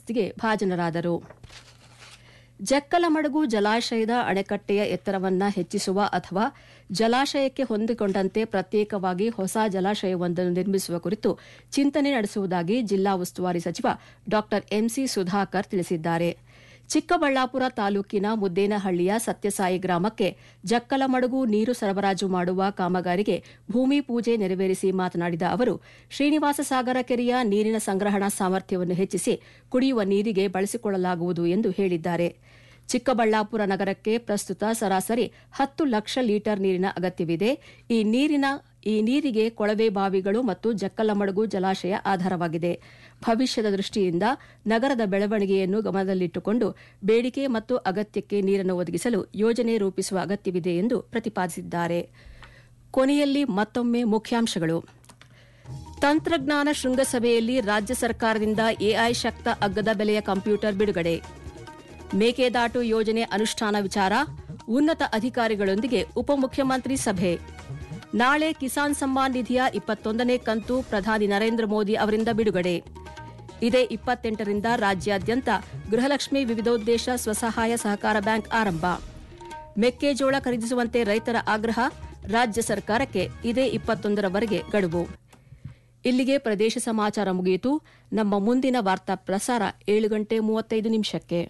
ಪ್ರಶಸ್ತಿಗೆ ಭಾಜನರಾದರು ಜಕ್ಕಲಮಡಗು ಜಲಾಶಯದ ಅಣೆಕಟ್ಟೆಯ ಎತ್ತರವನ್ನು ಹೆಚ್ಚಿಸುವ ಅಥವಾ ಜಲಾಶಯಕ್ಕೆ ಹೊಂದಿಕೊಂಡಂತೆ ಪ್ರತ್ಯೇಕವಾಗಿ ಹೊಸ ಜಲಾಶಯವೊಂದನ್ನು ನಿರ್ಮಿಸುವ ಕುರಿತು ಚಿಂತನೆ ನಡೆಸುವುದಾಗಿ ಜಿಲ್ಲಾ ಉಸ್ತುವಾರಿ ಸಚಿವ ಡಾ ಎಂಸಿ ಸುಧಾಕರ್ ತಿಳಿಸಿದ್ದಾರೆ ಚಿಕ್ಕಬಳ್ಳಾಪುರ ತಾಲೂಕಿನ ಮುದ್ದೇನಹಳ್ಳಿಯ ಸತ್ಯಸಾಯಿ ಗ್ರಾಮಕ್ಕೆ ಜಕ್ಕಲಮಡಗು ನೀರು ಸರಬರಾಜು ಮಾಡುವ ಕಾಮಗಾರಿಗೆ ಭೂಮಿ ಪೂಜೆ ನೆರವೇರಿಸಿ ಮಾತನಾಡಿದ ಅವರು ಶ್ರೀನಿವಾಸ ಸಾಗರ ಕೆರೆಯ ನೀರಿನ ಸಂಗ್ರಹಣಾ ಸಾಮರ್ಥ್ಯವನ್ನು ಹೆಚ್ಚಿಸಿ ಕುಡಿಯುವ ನೀರಿಗೆ ಬಳಸಿಕೊಳ್ಳಲಾಗುವುದು ಎಂದು ಹೇಳಿದ್ದಾರೆ ಚಿಕ್ಕಬಳ್ಳಾಪುರ ನಗರಕ್ಕೆ ಪ್ರಸ್ತುತ ಸರಾಸರಿ ಹತ್ತು ಲಕ್ಷ ಲೀಟರ್ ನೀರಿನ ಅಗತ್ಯವಿದೆ ಈ ನೀರಿನ ಈ ನೀರಿಗೆ ಕೊಳವೆ ಬಾವಿಗಳು ಮತ್ತು ಜಕ್ಕಲಮಡಗು ಜಲಾಶಯ ಆಧಾರವಾಗಿದೆ ಭವಿಷ್ಯದ ದೃಷ್ಟಿಯಿಂದ ನಗರದ ಬೆಳವಣಿಗೆಯನ್ನು ಗಮನದಲ್ಲಿಟ್ಟುಕೊಂಡು ಬೇಡಿಕೆ ಮತ್ತು ಅಗತ್ಯಕ್ಕೆ ನೀರನ್ನು ಒದಗಿಸಲು ಯೋಜನೆ ರೂಪಿಸುವ ಅಗತ್ಯವಿದೆ ಎಂದು ಪ್ರತಿಪಾದಿಸಿದ್ದಾರೆ ಕೊನೆಯಲ್ಲಿ ಮತ್ತೊಮ್ಮೆ ಮುಖ್ಯಾಂಶಗಳು ತಂತ್ರಜ್ಞಾನ ಶೃಂಗಸಭೆಯಲ್ಲಿ ರಾಜ್ಯ ಸರ್ಕಾರದಿಂದ ಎಐ ಶಕ್ತ ಅಗ್ಗದ ಬೆಲೆಯ ಕಂಪ್ಯೂಟರ್ ಬಿಡುಗಡೆ ಮೇಕೆದಾಟು ಯೋಜನೆ ಅನುಷ್ಠಾನ ವಿಚಾರ ಉನ್ನತ ಅಧಿಕಾರಿಗಳೊಂದಿಗೆ ಉಪಮುಖ್ಯಮಂತ್ರಿ ಸಭೆ ನಾಳೆ ಕಿಸಾನ್ ಸಮ್ಮಾನ್ ನಿಧಿಯ ಇಪ್ಪತ್ತೊಂದನೇ ಕಂತು ಪ್ರಧಾನಿ ನರೇಂದ್ರ ಮೋದಿ ಅವರಿಂದ ಬಿಡುಗಡೆ ಇದೇ ಇಪ್ಪತ್ತೆಂಟರಿಂದ ರಾಜ್ಯಾದ್ಯಂತ ಗೃಹಲಕ್ಷ್ಮಿ ವಿವಿಧೋದ್ದೇಶ ಸ್ವಸಹಾಯ ಸಹಕಾರ ಬ್ಯಾಂಕ್ ಆರಂಭ ಮೆಕ್ಕೆಜೋಳ ಖರೀದಿಸುವಂತೆ ರೈತರ ಆಗ್ರಹ ರಾಜ್ಯ ಸರ್ಕಾರಕ್ಕೆ ಇದೇ ಇಪ್ಪತ್ತೊಂದರವರೆಗೆ ಗಡುವು ಇಲ್ಲಿಗೆ ಪ್ರದೇಶ ಸಮಾಚಾರ ಮುಗಿಯಿತು ನಮ್ಮ ಮುಂದಿನ ವಾರ್ತಾ ಪ್ರಸಾರ ಏಳು ಗಂಟೆ ಮೂವತ್ತೈದು ನಿಮಿಷಕ್ಕೆ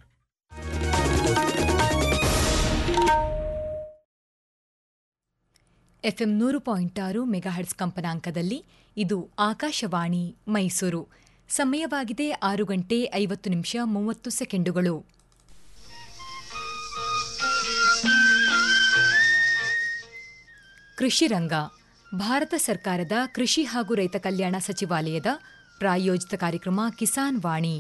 ಎಫ್ಎಂ ನೂರು ಪಾಯಿಂಟ್ ಆರು ಮೆಗಾಹರ್ಟ್ಸ್ ಕಂಪನಾಂಕದಲ್ಲಿ ಇದು ಆಕಾಶವಾಣಿ ಮೈಸೂರು ಸಮಯವಾಗಿದೆ ಆರು ಗಂಟೆ ಐವತ್ತು ನಿಮಿಷ ಮೂವತ್ತು ಸೆಕೆಂಡುಗಳು ಕೃಷಿ ರಂಗ ಭಾರತ ಸರ್ಕಾರದ ಕೃಷಿ ಹಾಗೂ ರೈತ ಕಲ್ಯಾಣ ಸಚಿವಾಲಯದ ಪ್ರಾಯೋಜಿತ ಕಾರ್ಯಕ್ರಮ ಕಿಸಾನ್ ವಾಣಿ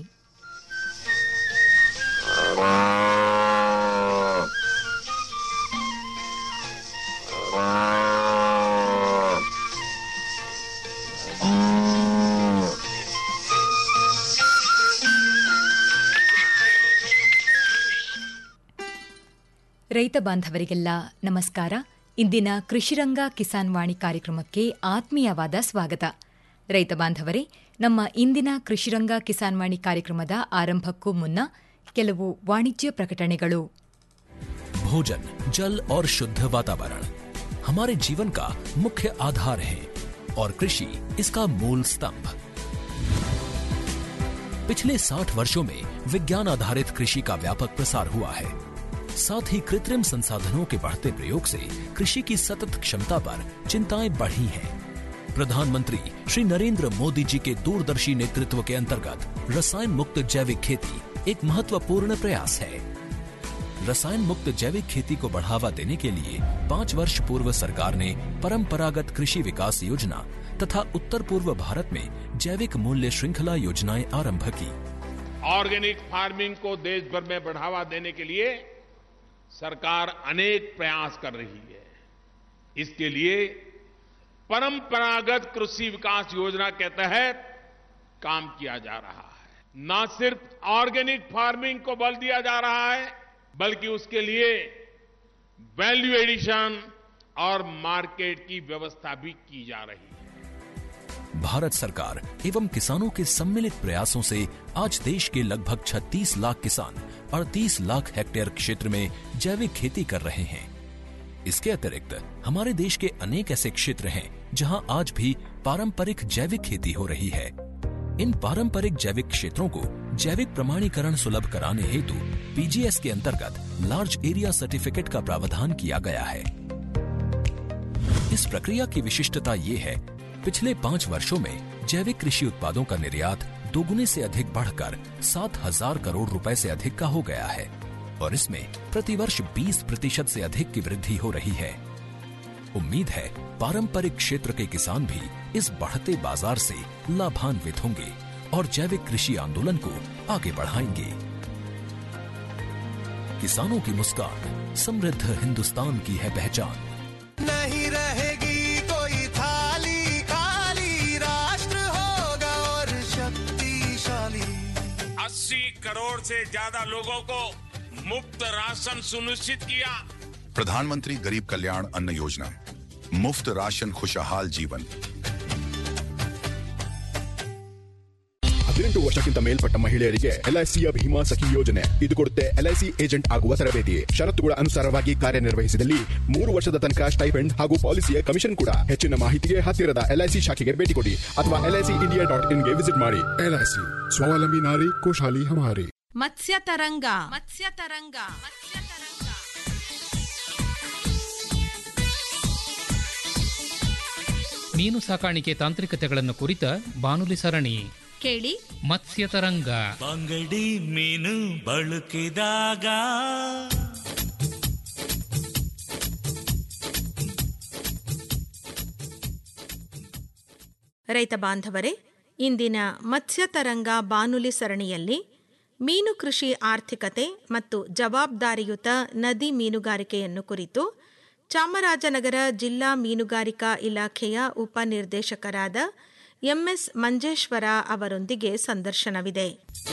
ರೈತ ಬಾಂಧವರಿಗೆಲ್ಲ ನಮಸ್ಕಾರ ಇಂದಿನ ಕೃಷಿರಂಗ ಕಿಸಾನ್ ವಾಣಿ ಕಾರ್ಯಕ್ರಮಕ್ಕೆ ಆತ್ಮೀಯವಾದ ಸ್ವಾಗತ ರೈತ ಬಾಂಧವರೇ ನಮ್ಮ ಇಂದಿನ ಕೃಷಿರಂಗ ಕಿಸಾನ್ ವಾಣಿ ಕಾರ್ಯಕ್ರಮದ ಆರಂಭಕ್ಕೂ ಮುನ್ನ ಕೆಲವು ವಾಣಿಜ್ಯ ಪ್ರಕಟಣೆಗಳು भोजन जल और शुद्ध वातावरण हमारे जीवन का मुख्य आधार है और कृषि इसका मूल स्तंभ पिछले 60 वर्षों में विज्ञान आधारित कृषि का व्यापक प्रसार हुआ है साथ ही कृत्रिम संसाधनों के बढ़ते प्रयोग से कृषि की सतत क्षमता पर चिंताएं बढ़ी हैं प्रधानमंत्री श्री नरेंद्र मोदी जी के दूरदर्शी नेतृत्व के अंतर्गत रसायन मुक्त जैविक खेती एक महत्वपूर्ण प्रयास है रसायन मुक्त जैविक खेती को बढ़ावा देने के लिए पाँच वर्ष पूर्व सरकार ने परंपरागत कृषि विकास योजना तथा उत्तर पूर्व भारत में जैविक मूल्य श्रृंखला योजनाएं आरंभ की ऑर्गेनिक फार्मिंग को देश भर में बढ़ावा देने के लिए सरकार अनेक प्रयास कर रही है इसके लिए परंपरागत कृषि विकास योजना के तहत काम किया जा रहा है न सिर्फ ऑर्गेनिक फार्मिंग को बल दिया जा रहा है बल्कि उसके लिए वैल्यू एडिशन और मार्केट की व्यवस्था भी की जा रही है भारत सरकार एवं किसानों के सम्मिलित प्रयासों से आज देश के लगभग 36 लाख किसान 38 लाख हेक्टेयर क्षेत्र में जैविक खेती कर रहे हैं इसके अतिरिक्त हमारे देश के अनेक ऐसे क्षेत्र हैं जहां आज भी पारंपरिक जैविक खेती हो रही है इन पारंपरिक जैविक क्षेत्रों को जैविक प्रमाणीकरण सुलभ कराने हेतु पीजीएस के अंतर्गत लार्ज एरिया सर्टिफिकेट का प्रावधान किया गया है इस प्रक्रिया की विशिष्टता ये है पिछले पाँच वर्षों में जैविक कृषि उत्पादों का निर्यात दोगुने से अधिक बढ़कर सात हजार करोड़ रुपए से अधिक का हो गया है और इसमें प्रतिवर्ष 20 प्रतिशत से अधिक की वृद्धि हो रही है उम्मीद है पारंपरिक क्षेत्र के किसान भी इस बढ़ते बाजार से लाभान्वित होंगे और जैविक कृषि आंदोलन को आगे बढ़ाएंगे किसानों की मुस्कान समृद्ध हिंदुस्तान की है पहचान नहीं रहेगी कोई थाली खाली राष्ट्र होगा और शक्तिशाली 80 करोड़ से ज्यादा लोगों को मुफ्त राशन सुनिश्चित किया प्रधानमंत्री गरीब कल्याण अन्न योजना मुफ्त राशन खुशहाल जीवन ಹದಿನೆಂಟು ವರ್ಷಕ್ಕಿಂತ ಮೇಲ್ಪಟ್ಟ ಮಹಿಳೆಯರಿಗೆ ಎಲ್ಐಸಿಯ ಭೀಮಾ ಸಖಿ ಯೋಜನೆ ಇದು ಕೊಡುತ್ತೆ ಎಲ್ಐಸಿ ಏಜೆಂಟ್ ಆಗುವ ತರಬೇತಿ ಷರತ್ತುಗಳ ಅನುಸಾರವಾಗಿ ಕಾರ್ಯನಿರ್ವಹಿಸಿದಲ್ಲಿ ಮೂರು ವರ್ಷದ ತನಕ ಸ್ಟೈಪೆಂಡ್ ಹಾಗೂ ಪಾಲಿಸಿಯ ಕಮಿಷನ್ ಕೂಡ ಹೆಚ್ಚಿನ ಮಾಹಿತಿಗೆ ಹತ್ತಿರದ ಎಲ್ಐಸಿ ಶಾಖೆಗೆ ಭೇಟಿ ಕೊಡಿ ಅಥವಾ ಎಲ್ಐಸಿ ಇಂಡಿಯಾ ಡಾಟ್ ಇನ್ಗೆ ವಿಸಿಟ್ ಮಾಡಿ एलआईसी स्वावलंबी नारी खुशहाली हमारी ಮತ್ಸ್ಯ ತರಂಗ ಮತ್ಸ್ಯ ತರಂಗ ಮತ್ಸ್ಯ ತರಂಗ ಮೀನು ಸಾಕಾಣಿಕೆ ತಾಂತ್ರಿಕತೆಗಳನ್ನು ಕುರಿತ ಬಾನುಲಿ ಸರಣಿ ಕೇಳಿ ಮತ್ಸ್ಯ ತರಂಗ ಬಂಗಡಿ ಮೀನು ಬಳಕಿದಾಗ ರೈತ ಬಾಂಧವರೇ ಇಂದಿನ ಮತ್ಸ್ಯ ತರಂಗ ಬಾನುಲಿ ಸರಣಿಯಲ್ಲಿ ಮೀನು ಕೃಷಿ ಆರ್ಥಿಕತೆ ಮತ್ತು ಜವಾಬ್ದಾರಿಯುತ ನದಿ ಮೀನುಗಾರಿಕೆಯನ್ನು ಕುರಿತು ಚಾಮರಾಜನಗರ ಜಿಲ್ಲಾ ಮೀನುಗಾರಿಕಾ ಇಲಾಖೆಯ ಉಪನಿರ್ದೇಶಕರಾದ ಎಂಎಸ್ ಮಂಜೇಶ್ವರ ಅವರೊಂದಿಗೆ ಸಂದರ್ಶನವಿದೆ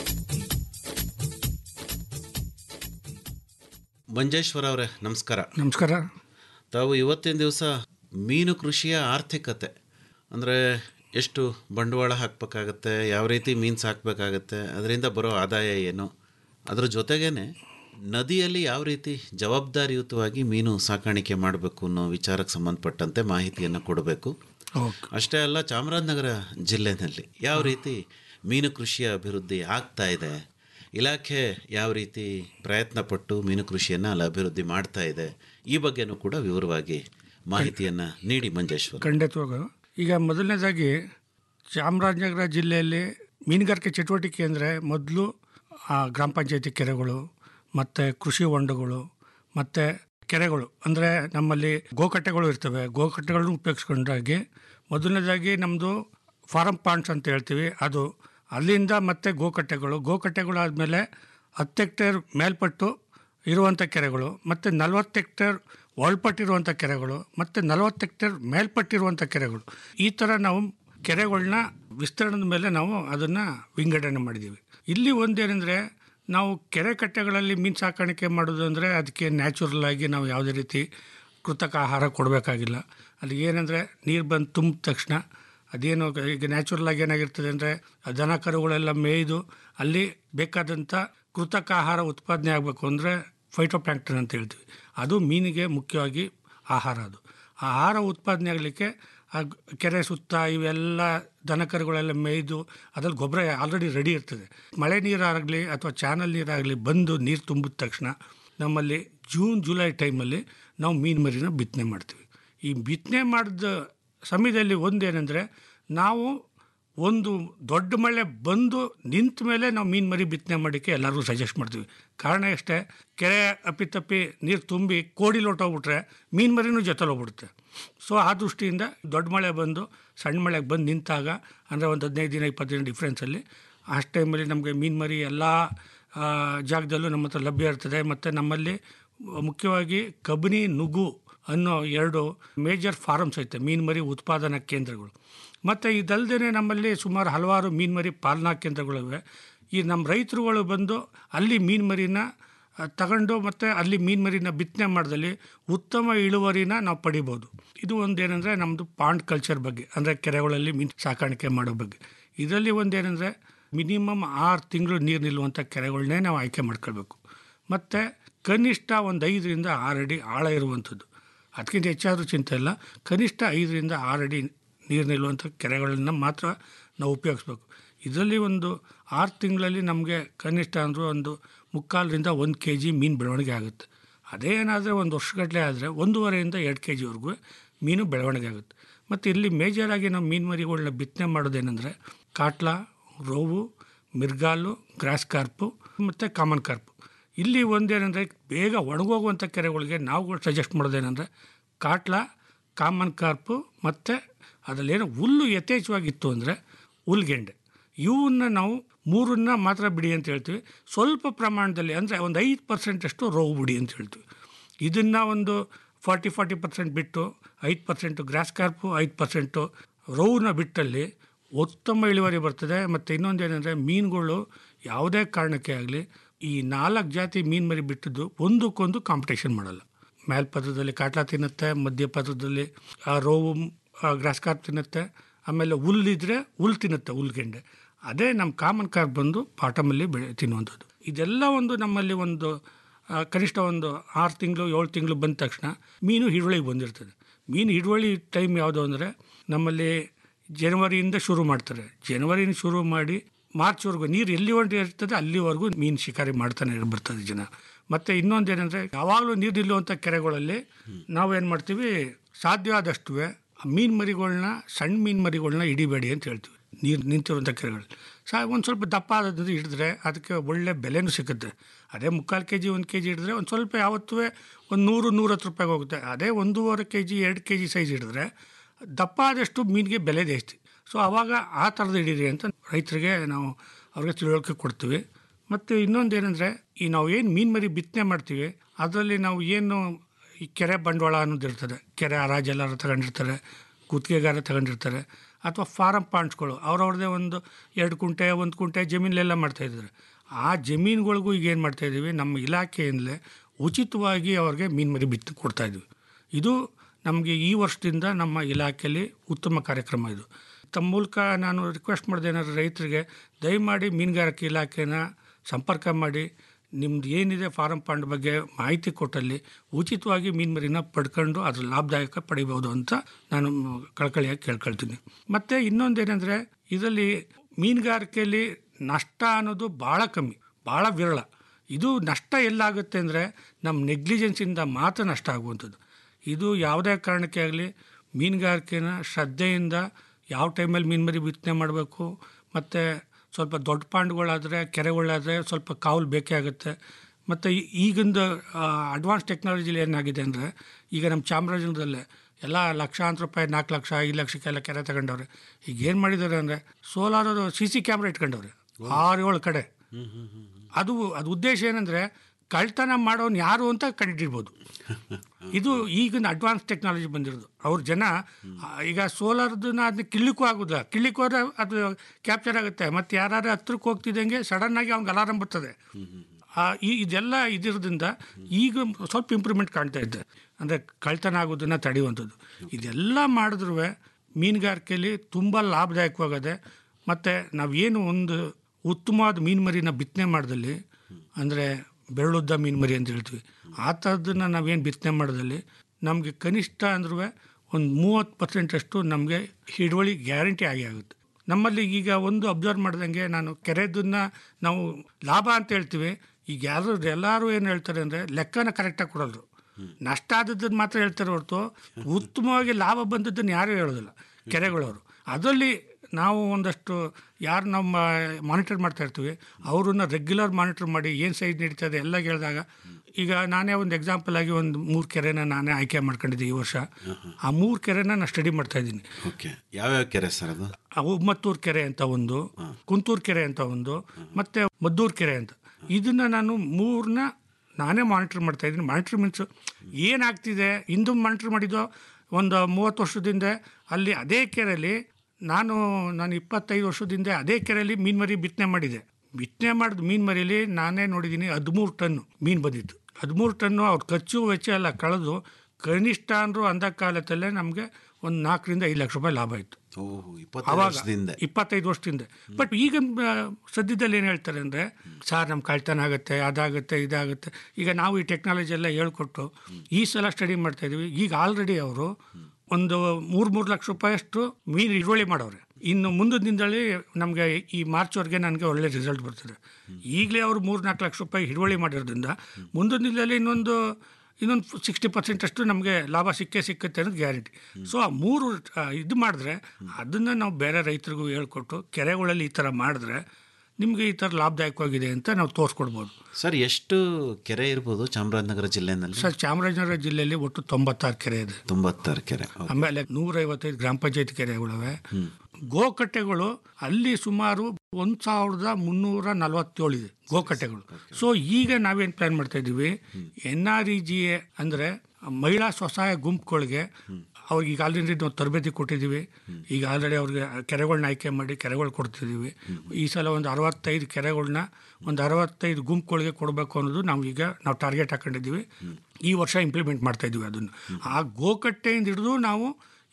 ಮಂಜೇಶ್ವರ ಅವರೇ ನಮಸ್ಕಾರ ನಮಸ್ಕಾರ ತಾವು ಇವತ್ತಿನ ದಿವಸ ಮೀನು ಕೃಷಿಯ ಆರ್ಥಿಕತೆ ಅಂದರೆ ಎಷ್ಟು ಬಂಡವಾಳ ಹಾಕಬೇಕಾಗತ್ತೆ ಯಾವ ರೀತಿ ಮೀನು ಸಾಕಬೇಕಾಗತ್ತೆ ಅದರಿಂದ ಬರೋ ಆದಾಯ ಏನು ಅದ್ರ ಜೊತೆಗೇನೆ ನದಿಯಲ್ಲಿ ಯಾವ ರೀತಿ ಜವಾಬ್ದಾರಿಯುತವಾಗಿ ಮೀನು ಸಾಕಾಣಿಕೆ ಮಾಡಬೇಕು ಅನ್ನೋ ವಿಚಾರಕ್ಕೆ ಸಂಬಂಧಪಟ್ಟಂತೆ ಮಾಹಿತಿಯನ್ನು ಕೊಡಬೇಕು ಅಷ್ಟೇ ಅಲ್ಲ ಚಾಮರಾಜನಗರ ಜಿಲ್ಲೆನಲ್ಲಿ ಯಾವ ರೀತಿ ಮೀನು ಕೃಷಿಯ ಅಭಿವೃದ್ಧಿ ಆಗ್ತಾ ಇದೆ ಇಲಾಖೆ ಯಾವ ರೀತಿ ಪ್ರಯತ್ನ ಪಟ್ಟು ಮೀನು ಕೃಷಿಯನ್ನು ಅಲ್ಲಿ ಅಭಿವೃದ್ಧಿ ಮಾಡ್ತಾ ಇದೆ ಈ ಬಗ್ಗೆನೂ ಕೂಡ ವಿವರವಾಗಿ ಮಾಹಿತಿಯನ್ನು ನೀಡಿ ಮಂಜೇಶ್ವರ್ ಖಂಡಿತವಾಗ ಈಗ ಮೊದಲನೇದಾಗಿ ಚಾಮರಾಜನಗರ ಜಿಲ್ಲೆಯಲ್ಲಿ ಮೀನುಗಾರಿಕೆ ಚಟುವಟಿಕೆ ಅಂದರೆ ಮೊದಲು ಗ್ರಾಮ ಪಂಚಾಯತಿ ಕೆರೆಗಳು ಮತ್ತು ಕೃಷಿ ಹೊಂಡಗಳು ಮತ್ತು ಕೆರೆಗಳು ಅಂದರೆ ನಮ್ಮಲ್ಲಿ ಗೋಕಟ್ಟೆಗಳು ಇರ್ತವೆ ಗೋಕಟ್ಟೆಗಳನ್ನು ಉಪಯೋಗಿಸ್ಕೊಂಡಾಗಿ ಮೊದಲನೇದಾಗಿ ನಮ್ಮದು ಫಾರಮ್ ಪಾಂಡ್ಸ್ ಅಂತ ಹೇಳ್ತೀವಿ ಅದು ಅಲ್ಲಿಂದ ಮತ್ತೆ ಗೋಕಟ್ಟೆಗಳು ಗೋಕಟ್ಟೆಗಳು ಆದಮೇಲೆ ಹತ್ತು ಹೆಕ್ಟೇರ್ ಮೇಲ್ಪಟ್ಟು ಇರುವಂಥ ಕೆರೆಗಳು ಮತ್ತು ನಲವತ್ತು ಹೆಕ್ಟೇರ್ ಒಳಪಟ್ಟಿರುವಂಥ ಕೆರೆಗಳು ಮತ್ತು ನಲವತ್ತು ಹೆಕ್ಟೇರ್ ಮೇಲ್ಪಟ್ಟಿರುವಂಥ ಕೆರೆಗಳು ಈ ಥರ ನಾವು ಕೆರೆಗಳನ್ನ ವಿಸ್ತರಣದ ಮೇಲೆ ನಾವು ಅದನ್ನು ವಿಂಗಡಣೆ ಮಾಡಿದ್ದೀವಿ ಇಲ್ಲಿ ಒಂದೇನೆಂದರೆ ನಾವು ಕೆರೆ ಕಟ್ಟೆಗಳಲ್ಲಿ ಮೀನು ಸಾಕಾಣಿಕೆ ಮಾಡೋದು ಅಂದರೆ ಅದಕ್ಕೆ ನ್ಯಾಚುರಲ್ ಆಗಿ ನಾವು ಯಾವುದೇ ರೀತಿ ಕೃತಕ ಆಹಾರ ಕೊಡಬೇಕಾಗಿಲ್ಲ ಅಲ್ಲಿ ಏನಂದರೆ ನೀರು ಬಂದು ತುಂಬಿದ ತಕ್ಷಣ ಅದೇನು ಈಗ ನ್ಯಾಚುರಲ್ ಆಗಿ ಏನಾಗಿರ್ತದೆ ಅಂದರೆ ದನ ಕರುಗಳೆಲ್ಲ ಮೇಯ್ದು ಅಲ್ಲಿ ಬೇಕಾದಂಥ ಕೃತಕ ಆಹಾರ ಉತ್ಪಾದನೆ ಆಗಬೇಕು ಅಂದರೆ ಫೈಟೋಪ್ಲಾಂಕ್ಟನ್ ಅಂತ ಹೇಳ್ತೀವಿ ಅದು ಮೀನಿಗೆ ಮುಖ್ಯವಾಗಿ ಆಹಾರ ಅದು ಆ ಆಹಾರ ಉತ್ಪಾದನೆ ಆಗಲಿಕ್ಕೆ ಆ ಕೆರೆ ಸುತ್ತ ಇವೆಲ್ಲ ದನಕರುಗಳೆಲ್ಲ ಮೇಯ್ದು ಅದ್ರಲ್ಲಿ ಗೊಬ್ಬರ ಆಲ್ರೆಡಿ ರೆಡಿ ಇರ್ತದೆ ಮಳೆ ನೀರಾಗಲಿ ಅಥವಾ ಚಾನಲ್ ನೀರಾಗಲಿ ಬಂದು ನೀರು ತುಂಬಿದ ತಕ್ಷಣ ನಮ್ಮಲ್ಲಿ ಜೂನ್ ಜುಲೈ ಟೈಮಲ್ಲಿ ನಾವು ಮೀನು ಮರಿನ ಬಿತ್ತನೆ ಮಾಡ್ತೀವಿ ಈ ಬಿತ್ತನೆ ಮಾಡಿದ ಸಮಯದಲ್ಲಿ ಒಂದೇನೆಂದರೆ ನಾವು ಒಂದು ದೊಡ್ಡ ಮಳೆ ಬಂದು ನಿಂತ ಮೇಲೆ ನಾವು ಮೀನು ಮರಿ ಬಿತ್ತನೆ ಮಾಡೋಕ್ಕೆ ಎಲ್ಲರಿಗೂ ಸಜೆಸ್ಟ್ ಮಾಡ್ತೀವಿ ಕಾರಣ ಎಷ್ಟೇ ಕೆರೆ ಅಪ್ಪಿತಪ್ಪಿ ನೀರು ತುಂಬಿ ಕೋಡಿ ಲೋಟೋಗ್ಬಿಟ್ರೆ ಮೀನು ಮರಿನೂ ಜೊತೆಲಿ ಹೋಗ್ಬಿಡುತ್ತೆ ಸೊ ಆ ದೃಷ್ಟಿಯಿಂದ ದೊಡ್ಡ ಮಳೆ ಬಂದು ಸಣ್ಣ ಮಳೆಗೆ ಬಂದು ನಿಂತಾಗ ಅಂದರೆ ಒಂದು ಹದಿನೈದು ದಿನ ಇಪ್ಪತ್ತು ದಿನ ಡಿಫ್ರೆನ್ಸಲ್ಲಿ ಅಷ್ಟು ಟೈಮಲ್ಲಿ ನಮಗೆ ಮೀನು ಮರಿ ಎಲ್ಲ ಜಾಗದಲ್ಲೂ ನಮ್ಮ ಹತ್ರ ಲಭ್ಯ ಇರ್ತದೆ ಮತ್ತು ನಮ್ಮಲ್ಲಿ ಮುಖ್ಯವಾಗಿ ಕಬಿನಿ ನುಗ್ಗು ಅನ್ನೋ ಎರಡು ಮೇಜರ್ ಫಾರಮ್ಸ್ ಐತೆ ಮೀನು ಮರಿ ಉತ್ಪಾದನಾ ಕೇಂದ್ರಗಳು ಮತ್ತು ಇದಲ್ಲದೆ ನಮ್ಮಲ್ಲಿ ಸುಮಾರು ಹಲವಾರು ಮೀನು ಮರಿ ಪಾಲನಾ ಕೇಂದ್ರಗಳಿವೆ ಈ ನಮ್ಮ ರೈತರುಗಳು ಬಂದು ಅಲ್ಲಿ ಮೀನು ಮರಿನ ತಗೊಂಡು ಮತ್ತು ಅಲ್ಲಿ ಮೀನು ಮರಿನ ಬಿತ್ತನೆ ಮಾಡ್ದಲ್ಲಿ ಉತ್ತಮ ಇಳುವರಿನ ನಾವು ಪಡಿಬೋದು ಇದು ಒಂದೇನೆಂದರೆ ನಮ್ಮದು ಪಾಂಡ್ ಕಲ್ಚರ್ ಬಗ್ಗೆ ಅಂದರೆ ಕೆರೆಗಳಲ್ಲಿ ಮೀನು ಸಾಕಾಣಿಕೆ ಮಾಡೋ ಬಗ್ಗೆ ಇದರಲ್ಲಿ ಒಂದೇನೆಂದರೆ ಮಿನಿಮಮ್ ಆರು ತಿಂಗಳು ನೀರು ನಿಲ್ಲುವಂಥ ಕೆರೆಗಳನ್ನೇ ನಾವು ಆಯ್ಕೆ ಮಾಡ್ಕೊಳ್ಬೇಕು ಮತ್ತು ಕನಿಷ್ಠ ಒಂದು ಐದರಿಂದ ಆರು ಅಡಿ ಆಳ ಇರುವಂಥದ್ದು ಅದಕ್ಕಿಂತ ಹೆಚ್ಚಾದರೂ ಚಿಂತೆ ಇಲ್ಲ ಕನಿಷ್ಠ ಐದರಿಂದ ಆರು ಅಡಿ ನೀರು ನಿಲ್ಲುವಂಥ ಕೆರೆಗಳನ್ನ ಮಾತ್ರ ನಾವು ಉಪಯೋಗಿಸ್ಬೇಕು ಇದರಲ್ಲಿ ಒಂದು ಆರು ತಿಂಗಳಲ್ಲಿ ನಮಗೆ ಕನಿಷ್ಠ ಅಂದರೂ ಒಂದು ಮುಕ್ಕಾಲರಿಂದ ಒಂದು ಕೆ ಜಿ ಮೀನು ಬೆಳವಣಿಗೆ ಆಗುತ್ತೆ ಅದೇ ಏನಾದರೆ ಒಂದು ವರ್ಷಗಟ್ಟಲೆ ಆದರೆ ಒಂದೂವರೆಯಿಂದ ಎರಡು ಕೆ ಜಿವರೆಗೂ ಮೀನು ಬೆಳವಣಿಗೆ ಆಗುತ್ತೆ ಮತ್ತು ಇಲ್ಲಿ ಮೇಜರಾಗಿ ನಾವು ಮೀನು ಮರಿಗಳನ್ನ ಬಿತ್ತನೆ ಮಾಡೋದೇನೆಂದರೆ ಕಾಟ್ಲಾ ರೋವು ಮಿರ್ಗಾಲು ಗ್ರಾಸ್ ಕಾರ್ಪು ಮತ್ತು ಕಾಮನ್ ಕಾರ್ಪು ಇಲ್ಲಿ ಒಂದೇನೆಂದರೆ ಬೇಗ ಒಣಗೋಗುವಂಥ ಕೆರೆಗಳಿಗೆ ನಾವು ಸಜೆಸ್ಟ್ ಮಾಡೋದೇನೆಂದರೆ ಕಾಟ್ಲಾ ಕಾಮನ್ ಕಾರ್ಪು ಮತ್ತು ಅದರಲ್ಲೇನೋ ಹುಲ್ಲು ಯಥೇಚ್ಛವಾಗಿತ್ತು ಅಂದರೆ ಹುಲ್ಗೆಂಡೆ ಇವನ್ನ ನಾವು ಮೂರನ್ನ ಮಾತ್ರ ಬಿಡಿ ಅಂತ ಹೇಳ್ತೀವಿ ಸ್ವಲ್ಪ ಪ್ರಮಾಣದಲ್ಲಿ ಅಂದರೆ ಒಂದು ಐದು ಪರ್ಸೆಂಟಷ್ಟು ರೋವು ಬಿಡಿ ಅಂತ ಹೇಳ್ತೀವಿ ಇದನ್ನು ಒಂದು ಫಾರ್ಟಿ ಫಾರ್ಟಿ ಪರ್ಸೆಂಟ್ ಬಿಟ್ಟು ಐದು ಪರ್ಸೆಂಟು ಗ್ರಾಸ್ ಕಾರ್ಪು ಐದು ಪರ್ಸೆಂಟು ರೋವನ್ನ ಬಿಟ್ಟಲ್ಲಿ ಉತ್ತಮ ಇಳುವರಿ ಬರ್ತದೆ ಮತ್ತು ಇನ್ನೊಂದು ಏನಂದರೆ ಮೀನುಗಳು ಯಾವುದೇ ಕಾರಣಕ್ಕೆ ಆಗಲಿ ಈ ನಾಲ್ಕು ಜಾತಿ ಮೀನು ಮರಿ ಬಿಟ್ಟಿದ್ದು ಒಂದಕ್ಕೊಂದು ಕಾಂಪಿಟೇಷನ್ ಮಾಡಲ್ಲ ಮೇಲ್ಪತ್ರದಲ್ಲಿ ಕಾಟ್ಲಾ ತಿನ್ನುತ್ತೆ ಮಧ್ಯಪತ್ರದಲ್ಲಿ ಆ ರೋವು ಗ್ರಾಸ್ ಕಾರ್ಪ್ ತಿನ್ನುತ್ತೆ ಆಮೇಲೆ ಹುಲ್ಲಿದ್ರೆ ಹುಲ್ ತಿನ್ನುತ್ತೆ ಹುಲ್ಗೆಂಡೆ ಅದೇ ನಮ್ಮ ಕಾಮನ್ ಕಾರ್ ಬಂದು ಬಾಟಮಲ್ಲಿ ಬೆಳೆ ತಿನ್ನುವಂಥದ್ದು ಇದೆಲ್ಲ ಒಂದು ನಮ್ಮಲ್ಲಿ ಒಂದು ಆ, ಕನಿಷ್ಠ ಒಂದು ಆರು ತಿಂಗಳು ಏಳು ತಿಂಗಳು ಬಂದ ತಕ್ಷಣ ಮೀನು ಹಿಡುವಳಿಗೆ ಬಂದಿರ್ತದೆ ಮೀನು ಹಿಡುವಳಿ ಟೈಮ್ ಯಾವುದು ಅಂದರೆ ನಮ್ಮಲ್ಲಿ ಜನವರಿಯಿಂದ ಶುರು ಮಾಡ್ತಾರೆ ಜನವರಿಯಿಂದ ಶುರು ಮಾಡಿ ಮಾರ್ಚ್ವರೆಗೂ ನೀರು ಎಲ್ಲಿವರೆಗೂ ಇರ್ತದೆ ಅಲ್ಲಿವರೆಗೂ ಮೀನು ಶಿಕಾರಿ ಮಾಡ್ತಾನೆ ಇರ್- ಬರ್ತದೆ ಜನ ಮತ್ತು ಇನ್ನೊಂದು ಏನಂದರೆ ಯಾವಾಗಲೂ ನೀರು ನಿಲ್ಲುವಂಥ ಕೆರೆಗಳಲ್ಲಿ ನಾವೇನು ಮಾಡ್ತೀವಿ ಸಾಧ್ಯ ಆದಷ್ಟು ಮೀನು ಮರಿಗಳನ್ನ ಸಣ್ಣ ಮೀನು ಮರಿಗಳನ್ನ ಹಿಡಿಬೇಡಿ ಅಂತ ಹೇಳ್ತೀವಿ ನೀರು ನಿಂತಿರುವಂಥ ಕೆರೆಗಳು ಸಾ ಒಂದು ಸ್ವಲ್ಪ ದಪ್ಪ ಆದದ್ದು ಹಿಡಿದ್ರೆ ಅದಕ್ಕೆ ಒಳ್ಳೆ ಬೆಲೆನೂ ಸಿಗುತ್ತೆ ಅದೇ ಮುಕ್ಕಾಲು ಕೆ ಜಿ ಒಂದು ಕೆ ಜಿ ಹಿಡಿದ್ರೆ ಒಂದು ಸ್ವಲ್ಪ ಯಾವತ್ತೂ ಒಂದು ನೂರು ನೂರತ್ತು ರೂಪಾಯಿಗೆ ಹೋಗುತ್ತೆ ಅದೇ ಒಂದೂವರೆ ಕೆ ಜಿ ಎರಡು ಕೆ ಜಿ ಸೈಜ್ ಹಿಡಿದ್ರೆ ದಪ್ಪ ಆದಷ್ಟು ಮೀನಿಗೆ ಬೆಲೆ ಜಾಸ್ತಿ ಸೊ ಆವಾಗ ಆ ಥರದ್ದು ಹಿಡೀರಿ ಅಂತ ರೈತರಿಗೆ ನಾವು ಅವ್ರಿಗೆ ತಿಳುವಳಿಕೆ ಕೊಡ್ತೀವಿ ಮತ್ತು ಇನ್ನೊಂದು ಏನಂದರೆ ಈ ನಾವು ಏನು ಮೀನು ಮರಿ ಬಿತ್ತನೆ ಮಾಡ್ತೀವಿ ಅದರಲ್ಲಿ ನಾವು ಏನು ಈ ಕೆರೆ ಬಂಡವಾಳ ಅನ್ನೋದು ಇರ್ತದೆ ಕೆರೆ ಹರಾಜೆಲ್ಲರೂ ತಗೊಂಡಿರ್ತಾರೆ ಗುತ್ತಿಗೆಗಾರ ತಗೊಂಡಿರ್ತಾರೆ ಅಥವಾ ಫಾರಮ್ ಪಾಂಡ್ಸ್ಗಳು ಅವ್ರವ್ರದ್ದೇ ಒಂದು ಎರಡು ಕುಂಟೆ ಒಂದು ಕುಂಟೆ ಜಮೀನಲ್ಲೆಲ್ಲ ಮಾಡ್ತಾಯಿದ್ದಾರೆ ಆ ಜಮೀನುಗಳಿಗೂ ಈಗ ಏನು ಮಾಡ್ತಾಯಿದ್ದೀವಿ ನಮ್ಮ ಇಲಾಖೆಯಿಂದಲೇ ಉಚಿತವಾಗಿ ಅವ್ರಿಗೆ ಮೀನು ಮರಿ ಬಿತ್ತು ಕೊಡ್ತಾಯಿದ್ವಿ ಇದು ನಮಗೆ ಈ ವರ್ಷದಿಂದ ನಮ್ಮ ಇಲಾಖೆಯಲ್ಲಿ ಉತ್ತಮ ಕಾರ್ಯಕ್ರಮ ಇದು ತಮ್ಮ ಮೂಲಕ ನಾನು ರಿಕ್ವೆಸ್ಟ್ ಮಾಡಿದೆ ಏನಾದ್ರು ರೈತರಿಗೆ ದಯಮಾಡಿ ಮೀನುಗಾರಿಕೆ ಇಲಾಖೆನ ಸಂಪರ್ಕ ಮಾಡಿ ನಿಮ್ದು ಏನಿದೆ ಫಾರಂ ಪಾಂಡ್ ಬಗ್ಗೆ ಮಾಹಿತಿ ಕೊಟ್ಟಲ್ಲಿ ಉಚಿತವಾಗಿ ಮೀನು ಮರಿನ ಪಡ್ಕೊಂಡು ಅದ್ರ ಲಾಭದಾಯಕ ಪಡಿಬೋದು ಅಂತ ನಾನು ಕಳ್ಕಳಿಯಾಗಿ ಕೇಳ್ಕೊಳ್ತೀನಿ ಮತ್ತು ಇನ್ನೊಂದೇನೆಂದರೆ ಇದರಲ್ಲಿ ಮೀನುಗಾರಿಕೆಯಲ್ಲಿ ನಷ್ಟ ಅನ್ನೋದು ಭಾಳ ಕಮ್ಮಿ ಭಾಳ ವಿರಳ ಇದು ನಷ್ಟ ಎಲ್ಲಾಗುತ್ತೆ ಅಂದರೆ ನಮ್ಮ ನೆಗ್ಲಿಜೆನ್ಸಿಂದ ಮಾತ್ರ ನಷ್ಟ ಆಗುವಂಥದ್ದು ಇದು ಯಾವುದೇ ಕಾರಣಕ್ಕೆ ಆಗಲಿ ಮೀನುಗಾರಿಕೆನ ಶ್ರದ್ಧೆಯಿಂದ ಯಾವ ಟೈಮಲ್ಲಿ ಮೀನು ಮರಿ ಬಿತ್ತನೆ ಮಾಡಬೇಕು ಮತ್ತು ಸ್ವಲ್ಪ ದೊಡ್ಡ ಪಾಂಡ್ಗಳಾದರೆ ಕೆರೆಗಳಾದರೆ ಸ್ವಲ್ಪ ಕಾವಲು ಬೇಕೇ ಆಗುತ್ತೆ ಮತ್ತು ಈಗಿಂದ ಅಡ್ವಾನ್ಸ್ ಟೆಕ್ನಾಲಜಿಲಿ ಏನಾಗಿದೆ ಅಂದರೆ ಈಗ ನಮ್ಮ ಚಾಮರಾಜನಗರದಲ್ಲೇ ಎಲ್ಲ ಲಕ್ಷಾಂತರ ರೂಪಾಯಿ ನಾಲ್ಕು ಲಕ್ಷ ಐದು ಲಕ್ಷಕ್ಕೆಲ್ಲ ಕೆರೆ ತಗೊಂಡವ್ರೆ ಈಗ ಏನು ಮಾಡಿದ್ದಾರೆ ಅಂದರೆ ಸೋಲಾರ್ ಸಿ ಸಿ ಕ್ಯಾಮ್ರಾ ಇಟ್ಕೊಂಡವ್ರೆ ಆರು ಏಳು ಕಡೆ ಅದು ಅದು ಉದ್ದೇಶ ಏನಂದರೆ ಕಳ್ತನ ಮಾಡೋನು ಯಾರು ಅಂತ ಕಂಡಿಡ್ಬೋದು ಇದು ಈಗಿನ ಅಡ್ವಾನ್ಸ್ ಟೆಕ್ನಾಲಜಿ ಬಂದಿರೋದು ಅವ್ರ ಜನ ಆ, ಈಗ ಸೋಲಾರ್ದನ್ನ ಅದನ್ನ ಕಿಳ್ಲಿಕ್ಕೂ ಆಗೋದಿಲ್ಲ ಕಿಳ್ಲಿಕ್ಕೆ ಹೋದ್ರೆ ಅದು ಕ್ಯಾಪ್ಚರ್ ಆಗುತ್ತೆ ಮತ್ತು ಯಾರು ಹತ್ರಕ್ಕೆ ಹೋಗ್ತಿದ್ದಂಗೆ ಸಡನ್ನಾಗಿ ಅವ್ನಿಗೆ ಅಲಾರಂ ಬರ್ತದೆ ಆ, ಈ ಇದೆಲ್ಲ ಇದಿರೋದ್ರಿಂದ ಈಗ ಸ್ವಲ್ಪ ಇಂಪ್ರೂವ್ಮೆಂಟ್ ಕಾಣ್ತಾ ಇದೆ ಅಂದರೆ ಕಳ್ತನ ಆಗೋದನ್ನು ತಡೆಯುವಂಥದ್ದು ಇದೆಲ್ಲ ಮಾಡಿದ್ರೂ ಮೀನುಗಾರಿಕೆಯಲ್ಲಿ ತುಂಬ ಲಾಭದಾಯಕವಾಗದೆ ಮತ್ತು ನಾವೇನು ಒಂದು ಉತ್ತಮವಾದ ಮೀನು ಮರಿನ ಬಿತ್ತನೆ ಮಾಡ್ದಲ್ಲಿ ಅಂದರೆ ಬೆರಳುದ್ದ ಮೀನು ಮರಿ ಅಂತ ಹೇಳ್ತೀವಿ ಆ ಥರದನ್ನು ನಾವೇನು ಬಿತ್ತನೆ ಮಾಡೋದಲ್ಲಿ ನಮಗೆ ಕನಿಷ್ಠ ಅಂದ್ರೂ ಒಂದು ಮೂವತ್ತು ಪರ್ಸೆಂಟಷ್ಟು ನಮಗೆ ಹಿಡುವಳಿ ಗ್ಯಾರಂಟಿ ಆಗಿ ಆಗುತ್ತೆ ನಮ್ಮಲ್ಲಿ ಈಗ ಒಂದು ಅಬ್ಸರ್ವ್ ಮಾಡ್ದಂಗೆ ನಾನು ಕೆರೆದನ್ನ ನಾವು ಲಾಭ ಅಂತ ಹೇಳ್ತೀವಿ ಈಗ ಯಾರು ಎಲ್ಲರೂ ಏನು ಹೇಳ್ತಾರೆ ಅಂದರೆ ಲೆಕ್ಕನ ಕರೆಕ್ಟಾಗಿ ಕೊಡೋರು ನಷ್ಟ ಆದದ್ದನ್ನು ಮಾತ್ರ ಹೇಳ್ತಾರೆ ಹೊರತು ಉತ್ತಮವಾಗಿ ಲಾಭ ಬಂದದ್ದನ್ನು ಯಾರೂ ಹೇಳೋದಿಲ್ಲ ಕೆರೆಗಳವರು ಅದರಲ್ಲಿ ನಾವು ಒಂದಷ್ಟು ಯಾರು ನಮ್ಮ ಮಾನಿಟರ್ ಮಾಡ್ತಾ ಇರ್ತೀವಿ ಅವ್ರನ್ನ ರೆಗ್ಯುಲರ್ ಮಾನಿಟರ್ ಮಾಡಿ ಏನು ಸೈಜ್ ನಡೀತದೆ ಎಲ್ಲ ಹೇಳಿದಾಗ ಈಗ ನಾನೇ ಒಂದು ಎಕ್ಸಾಂಪಲ್ ಆಗಿ ಒಂದು ಮೂರು ಕೆರೆನ ನಾನೇ ಆಯ್ಕೆ ಮಾಡ್ಕೊಂಡಿದ್ದೆ ಈ ವರ್ಷ ಆ ಮೂರು ಕೆರೆನ ನಾನು ಸ್ಟಡಿ ಮಾಡ್ತಾ ಇದ್ದೀನಿ ಓಕೆ ಯಾವ್ಯಾವ ಕೆರೆ ಸರ್ ಅದು ಆ ಉಮ್ಮತ್ತೂರು ಕೆರೆ ಅಂತ ಒಂದು ಕುಂತೂರು ಕೆರೆ ಅಂತ ಒಂದು ಮತ್ತೆ ಮದ್ದೂರು ಕೆರೆ ಅಂತ ಇದನ್ನ ನಾನು ಮೂರನ್ನ ನಾನೇ ಮಾನಿಟರ್ ಮಾಡ್ತಾ ಇದ್ದೀನಿ ಮಾನಿಟರ್ ಮೀನ್ಸ್ ಏನಾಗ್ತಿದೆ ಇಂದು ಮಾನಿಟರ್ ಮಾಡಿದ್ದು ಒಂದು ಮೂವತ್ತು ವರ್ಷದಿಂದ ಅಲ್ಲಿ ಅದೇ ಕೆರೆಯಲ್ಲಿ ನಾನು ನಾನು ಇಪ್ಪತ್ತೈದು ವರ್ಷದಿಂದ ಅದೇ ಕೆರೆಯಲ್ಲಿ ಮೀನು ಮರಿ ಬಿತ್ತನೆ ಮಾಡಿದೆ ಬಿತ್ತನೆ ಮಾಡಿದ ಮೀನು ಮರಿಯಲ್ಲಿ ನಾನೇ ನೋಡಿದ್ದೀನಿ ಹದಿಮೂರು ಟನ್ನು ಮೀನು ಬಂದಿತ್ತು ಹದಿಮೂರು ಟನ್ನು ಅವ್ರ ಖರ್ಚು ವೆಚ್ಚ ಎಲ್ಲ ಕಳೆದು ಕನಿಷ್ಠ ಅಂದರೂ ಅಂದ ಕಾಲದಲ್ಲೇ ನಮಗೆ ಒಂದು ನಾಲ್ಕರಿಂದ ಐದು ಲಕ್ಷ ರೂಪಾಯಿ ಲಾಭ ಇತ್ತು ಓಹ್ ಇಪ್ಪತ್ತೈದು ಅವಾಗ ವರ್ಷದಿಂದ ಇಪ್ಪತ್ತೈದು ವರ್ಷದಿಂದ ಬಟ್ ಈಗ ಆ, ಸದ್ಯದಲ್ಲಿ ಏನು ಹೇಳ್ತಾರೆ ಅಂದರೆ ಸಾರ್ ನಮ್ಮ ಕಳ್ತನ ಆಗುತ್ತೆ ಅದಾಗುತ್ತೆ ಇದಾಗುತ್ತೆ ಈಗ ನಾವು ಈ ಟೆಕ್ನಾಲಜಿ ಎಲ್ಲ ಹೇಳ್ಕೊಟ್ಟು ಈ ಸಲ ಸ್ಟಡಿ ಮಾಡ್ತಾ ಇದೀವಿ ಈಗ ಆಲ್ರೆಡಿ ಅವರು ಒಂದು ಮೂರು ಮೂರು ಲಕ್ಷ ರೂಪಾಯಿಯಷ್ಟು ಮೀನು ಹಿಡುವಳಿ ಮಾಡವ್ರೆ ಇನ್ನು ಮುಂದಿನ ದಿನದಲ್ಲಿ ನಮಗೆ ಈ ಮಾರ್ಚ್ವರೆಗೆ ನನಗೆ ಒಳ್ಳೆ ರಿಸಲ್ಟ್ ಬರ್ತದೆ ಈಗಲೇ ಅವರು ಮೂರು ನಾಲ್ಕು ಲಕ್ಷ ರೂಪಾಯಿ ಹಿಡುವಳಿ ಮಾಡಿರೋದ್ರಿಂದ ಮುಂದಿನ ದಿನದಲ್ಲಿ ಇನ್ನೊಂದು ಇನ್ನೊಂದು ಸಿಕ್ಸ್ಟಿ ಪರ್ಸೆಂಟ್ ಅಷ್ಟು ನಮಗೆ ಲಾಭ ಸಿಕ್ಕೇ ಸಿಕ್ಕುತ್ತೆ ಅನ್ನೋದು ಗ್ಯಾರಂಟಿ ಸೊ ಆ ಮೂರು ಆ, ಇದು ಮಾಡಿದ್ರೆ ಅದನ್ನು ನಾವು ಬೇರೆ ರೈತರಿಗೂ ಹೇಳ್ಕೊಟ್ಟು ಕೆರೆಗಳಲ್ಲಿ ಈ ಥರ ಮಾಡಿದ್ರೆ ನಿಮಗೆ ಈ ಥರ ಲಾಭದಾಯಕವಾಗಿದೆ ಅಂತ ನಾವು ತೋರಿಸ್ಕೊಡ್ಬೋದು ಸರ್ ಎಷ್ಟು ಕೆರೆ ಇರ್ಬೋದು ಚಾಮರಾಜನಗರ ಜಿಲ್ಲೆನಲ್ಲಿ ಸರ್ ಚಾಮರಾಜನಗರ ಜಿಲ್ಲೆಯಲ್ಲಿ ಒಟ್ಟು ತೊಂಬತ್ತಾರು ಕೆರೆ ಇದೆ ತೊಂಬತ್ತಾರು ಕೆರೆ ಆಮೇಲೆ ನೂರೈವತ್ತೈದು ಗ್ರಾಮ ಪಂಚಾಯತ್ ಕೆರೆಗಳಿವೆ ಗೋಕಟ್ಟೆಗಳು ಅಲ್ಲಿ ಸುಮಾರು ಒಂದು ಸಾವಿರದ ಮುನ್ನೂರ ನಲವತ್ತೇಳು ಇದೆ ಗೋಕಟ್ಟೆಗಳು ಸೊ ಈಗ ನಾವೇನು ಪ್ಲಾನ್ ಮಾಡ್ತಾ ಇದ್ದೀವಿ N R E G A ಅಂದರೆ ಮಹಿಳಾ ಸ್ವಸಹಾಯ ಗುಂಪುಗಳಿಗೆ ಅವ್ರಿಗೆ ಈಗ ಆಲ್ರೆಡಿ ನಾವು ತರಬೇತಿ ಕೊಟ್ಟಿದ್ದೀವಿ ಈಗ ಆಲ್ರೆಡಿ ಅವ್ರಿಗೆ ಕೆರೆಗಳನ್ನ ಆಯ್ಕೆ ಮಾಡಿ ಕೆರೆಗಳು ಕೊಡ್ತಿದ್ದೀವಿ ಈ ಸಲ ಒಂದು ಅರವತ್ತೈದು ಕೆರೆಗಳನ್ನ ಒಂದು ಅರವತ್ತೈದು ಗುಂಪುಗಳಿಗೆ ಕೊಡಬೇಕು ಅನ್ನೋದು ನಾವು ಈಗ ನಾವು ಟಾರ್ಗೆಟ್ ಹಾಕೊಂಡಿದ್ದೀವಿ ಈ ವರ್ಷ ಇಂಪ್ಲಿಮೆಂಟ್ ಮಾಡ್ತಾ ಇದ್ದೀವಿ ಅದನ್ನು ಆ ಗೋಕಟ್ಟೆಯಿಂದ ಹಿಡಿದು ನಾವು